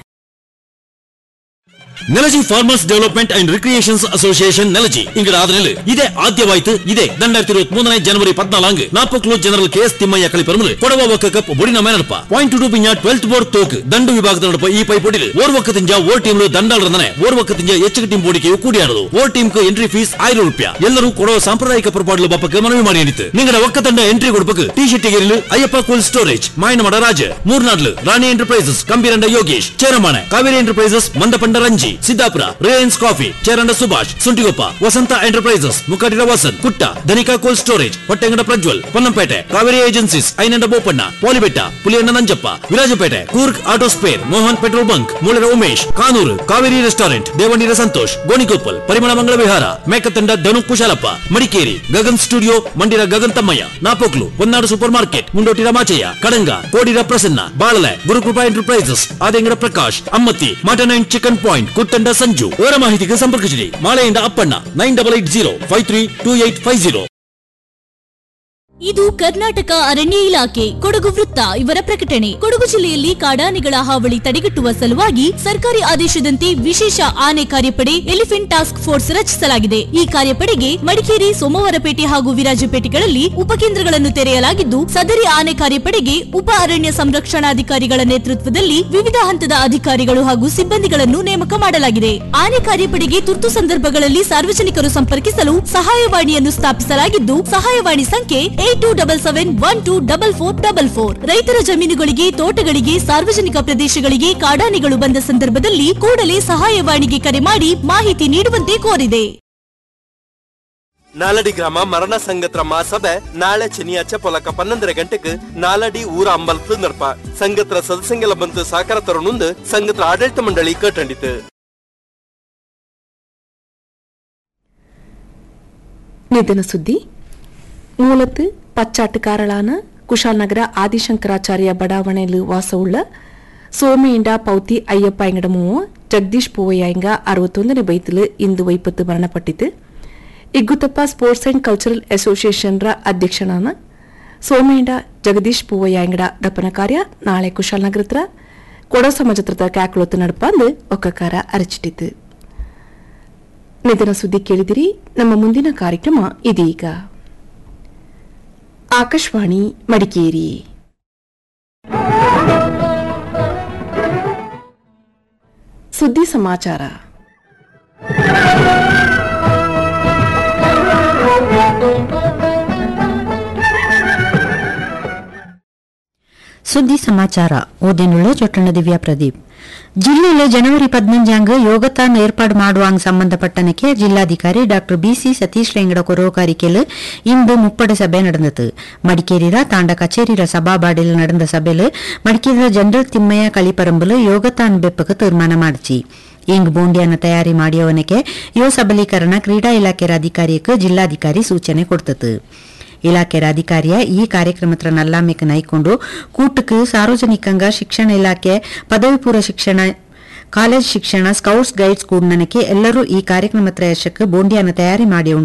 Nelaji farmers development and recreations association Nelaji ಇಂಗಡ ಆದನೆಲ್ ಇದೇ ಆದ್ಯವಾಯ್ತು ಇದೇ ದಂಡಾಯಿರത്തി ഇരുപത്തി മൂന്നിനെ ಜನವರಿ ಪದ್ನಾಲಾಂಗ್ ನಾಪಕ್ಲು ಜನರಲ್ ಕೆ ಎಸ್ ತಿಮ್ಮಯ್ಯ ಕಳಿ ಪರಮಲು ಕೊಡವ ಒಕ್ಕ ಕಪ್ ಬುಡಿನ ಮೇನಡಪ ಪಾಯಿಂಟ್ ಟು ಪಿಂಜ ಟ್ವೆಲ್ತ್ ಬೋರ್ಡ್ ತೋಕ್ ದಂಡು ವಿಭಾಗದ ನಡಪ ಈ ಪೈಪೋಟಿಲ್ ಓರ್ ಒಕ್ಕ ತಿಂಜ ಓರ್ ಟೀಮ್ ದಂಡಾಳ ರಂದನೆ ಓರ್ ಒಕ್ಕ ತಿಂಜ ಹೆಚ್ಚು ಟೀಮ್ ಬೋಡಿಕೆಯು ಕೂಡಿಯಾಡದು ಓರ್ ಟೀಮ್ ಕು ಎಂಟ್ರಿ ಫೀಸ್ ಆಯಿரம் ರೂಪಾಯಿ ಎಲ್ಲರೂ ಕೊಡವ ಸಾಂಪ್ರದಾಯಿಕ ಪರಪಾಡಲು ಬಪ್ಪಕ್ಕೆ ಮನವಿ ಮಾಡಿ ಅನಿತು ನಿಂಗಡ ಒಕ್ಕ ತಂಡ ಎಂಟ್ರಿ ಕೊಡಬೇಕು ಟಿ ಶರ್ಟ್ ಗೆರಿಲು ಅಯ್ಯಪ್ಪ ಕೂಲ್ ಸ್ಟೋರೇಜ್ ಮಾಯನಮಡ ರಾಜ ಮೂರ್ನಾಡ್ಲು Rani enterprises Kambeeranda Yogesh Cheramane Kaveri enterprises Mandapanda Ranji Siddapura Reliance coffee Cheranda Subhash Suntikoppa Vasantha enterprises Mukatira Vasanth Kutta Dhanika cold storage Hottengada Prajwal Ponnampet Kaveri agencies Ainanda Bopanna Polibetta Puliyanna Nanjappa Virajpet Coorg auto spare Mohan petrol bunk ಮೂಳರ Umesh Kanur Kaveri restaurant Devaneera Santosh Gonikoppal Parimala Mangala Vihara Mekathanda Dhanu Kushalappa Madikeri Gagan studio ಮಂಡಿರ Gagan Thammaiah Napoklu Honnadu super market Mundotira Machaiah Kadanga Kodira Prasanna Balale Gurukrupa enterprises Adengada Prakash Ammathi mutton and chicken point Kuttanda Sanju ಅವರ ಮಾಹಿತಿಗೆ ಸಂಪರ್ಕಿಸಿರಿ ಮಾಳೆಯಿಂದ Appanna nine double eight zero five three two eight five zero ಇದು ಕರ್ನಾಟಕ ಅರಣ್ಯ ಇಲಾಖೆ ಕೊಡಗು ವೃತ್ತ ಇವರ ಪ್ರಕಟಣೆ ಕೊಡಗು ಜಿಲ್ಲೆಯಲ್ಲಿ ಕಾಡಾನೆಗಳ ಹಾವಳಿ ತಡೆಗಟ್ಟುವ ಸಲುವಾಗಿ ಸರ್ಕಾರಿ ಆದೇಶದಂತೆ ವಿಶೇಷ ಆನೆ ಕಾರ್ಯಪಡೆ ಎಲಿಫೆಂಟ್ ಟಾಸ್ಕ್ ಫೋರ್ಸ್ ರಚಿಸಲಾಗಿದೆ ಈ ಕಾರ್ಯಪಡೆಗೆ ಮಡಿಕೇರಿ ಸೋಮವಾರಪೇಟೆ ಹಾಗೂ ವಿರಾಜಪೇಟೆಗಳಲ್ಲಿ ಉಪಕೇಂದ್ರಗಳನ್ನು ತೆರೆಯಲಾಗಿದ್ದು ಸದರಿ ಆನೆ ಕಾರ್ಯಪಡೆಗೆ ಉಪ ಅರಣ್ಯ ಸಂರಕ್ಷಣಾಧಿಕಾರಿಗಳ ನೇತೃತ್ವದಲ್ಲಿ ವಿವಿಧ ಹಂತದ ಅಧಿಕಾರಿಗಳು ಹಾಗೂ ಸಿಬ್ಬಂದಿಗಳನ್ನು ನೇಮಕ ಮಾಡಲಾಗಿದೆ ಆನೆ ಕಾರ್ಯಪಡೆಗೆ ತುರ್ತು ಸಂದರ್ಭಗಳಲ್ಲಿ ಸಾರ್ವಜನಿಕರು ಸಂಪರ್ಕಿಸಲು ಸಹಾಯವಾಣಿಯನ್ನು ಸ್ಥಾಪಿಸಲಾಗಿದ್ದು ಸಹಾಯವಾಣಿ ಸಂಖ್ಯೆ eight two double seven one two double four double four ರೈತರ ಜಮೀನುಗಳಿಗೆ ತೋಟಗಳಿಗೆ ಸಾರ್ವಜನಿಕ ಪ್ರದೇಶಗಳಿಗೆ ಕಾಡಾನೆಗಳು ಬಂದ ಸಂದರ್ಭದಲ್ಲಿ ಕೂಡಲೇ ಸಹಾಯವಾಣಿಗೆ ಕರೆ ಮಾಡಿ ಮಾಹಿತಿ ನೀಡುವಂತೆ ಕೋರಿದೆ ನಾಲಡಿ ಗ್ರಾಮ ಮರಣ ಸಂಘತ್ರ ಮಹಾಸಭೆ ನಾಳೆ ಶನಿಯಾಚ ಪೊಲಕ ಪನ್ನೊಂದರ ಗಂಟೆಗೆ ನಾಲಡಿ ಊರ ಅಂಬಲ್ತು ನಡ್ಪ ಸಂಘತ್ರ ಸದಸ್ಯಂಗೆಲ್ಲ ಬಂತು ಸಹಕಾರ ತರುಣುಂದು ಸಂಘತ್ರ ಆಡಳಿತ ಮಂಡಳಿ ಕೇಟಂಡಿತು ನಿಧನ ಸುದ್ದಿ ಮೂಲത്ത് പച്ചാട്ടുകാരളാണ് കുശാൽനഗര ആദിശങ്കരാചാര്യ ബടാവണയിൽ വാസമുള്ള ಸೋಮೆಯಿಂದ ಪೌತಿ ಅಯ್ಯಪ್ಪ ಎಂಗಡ ಮೂವು ಜಗದೀಶ್ ಪೂವಯ್ಯ ಅರವತ್ತೊಂದನೇ ಬೈತಲು ಇಂದು ವೈಪತ್ತು ಮರಣಪಟ್ಟಿತು Iggutappa sports and cultural association ರ ಅಧ್ಯಕ್ಷನಾನ ಸೋಮೆಯಿಂದ ಜಗದೀಶ್ ಪೂವಯ್ಯ ಎಂಗಡ ದಪ್ಪನ ಕಾರ್ಯ ನಾಳೆ ಕುಶಾಲನಗರ ಹತ್ರ ಕೊಡ ಸಮಾಜದ ಕ್ಯಾಕ್ಳೊತ್ತು ನಡಪಂದು ಒಕ್ಕಕಾರ ಅರಚಿಟ್ಟಿತು ನಿಧನ ಸುದ್ದಿ ಕೇಳಿದಿರಿ ನಮ್ಮ ಮುಂದಿನ ಕಾರ್ಯಕ್ರಮ ಇದೀಗ ಆಕಾಶವಾಣಿ ಮಡಿಕೇರಿ ಸುದ್ದಿ ಸಮಾಚಾರ ಸುದ್ದಿ ಸಮಾಚಾರ ಓದಿನುಳ್ಳ ಚೊಟ್ಟಣ ದಿವ್ಯಾ ಪ್ರದೀಪ್ ಜಿಲ್ಲೆಯಲ್ಲಿ ಜನವರಿ ಪದಿನഞ്ചಾಂಗ್ ಯೋಗತಾನ್ ಏರ್ಪಾಡು ಮಾಡುವಾಂಗ್ ಸಂಬಂಧಪಟ್ಟನಕ್ಕೆ ಜಿಲ್ಲಾಧಿಕಾರಿ ಡಾಕ್ಟರ್ ಬಿಸಿ ಸತೀಶ್ ರೇಂಗಡ ಕೊರೋಕಾರಿಕೆಲ್ ಇಂದು ಮುಪ್ಪಡ ಸಭೆ நடந்தது மடிக்கேரிர தாண்ட கச்சேரிர சபாபாடில் நடந்த சபையில் மடிக்கேரிர ಜನರಲ್ ತಿಮ್ಮಯ್ಯ ಕಳಿಪರಂಬಲು ಯೋಗತಾನ್ ಬೆಪ್ಪಕ್ಕೆ ತೀರ್ಮಾನ ಮಾಡಿಸಿ ಇಂಗ್ ಬೋಂಡಿಯನ್ನು ತಯಾರಿ ಮಾಡಿಯವನಿಗೆ ಯುವ ಸಬಲೀಕರಣ ಕ್ರೀಡಾ ಇಲಾಖೆಯ ಅಧಿಕಾರಿಯಕ್ಕೆ ಜಿಲ್ಲಾಧಿಕಾರಿ ಸೂಚನೆ ಕೊಡ್ತತು ಇಲಾಖೆಯ ಅಧಿಕಾರಿಯ ಈ ಕಾರ್ಯಕ್ರಮದ ನಲ್ಲಾಮೆಕ್ ನೈಕೊಂಡು ಕೂಟಕ್ಕೆ ಸಾರ್ವಜನಿಕಂಗ ಶಿಕ್ಷಣ ಇಲಾಖೆ ಪದವಿ ಪೂರ್ವ ಶಿಕ್ಷಣ ಕಾಲೇಜ್ ಶಿಕ್ಷಣ ಸ್ಕೌಟ್ಸ್ ಗೈಡ್ಸ್ ಕೂಡ್ನನಕ್ಕೆ ಎಲ್ಲರೂ ಈ ಕಾರ್ಯಕ್ರಮದ ಯಶಕ್ಕೆ ಬೋಂಡಿಯನ್ನು ತಯಾರಿ ಮಾಡಿ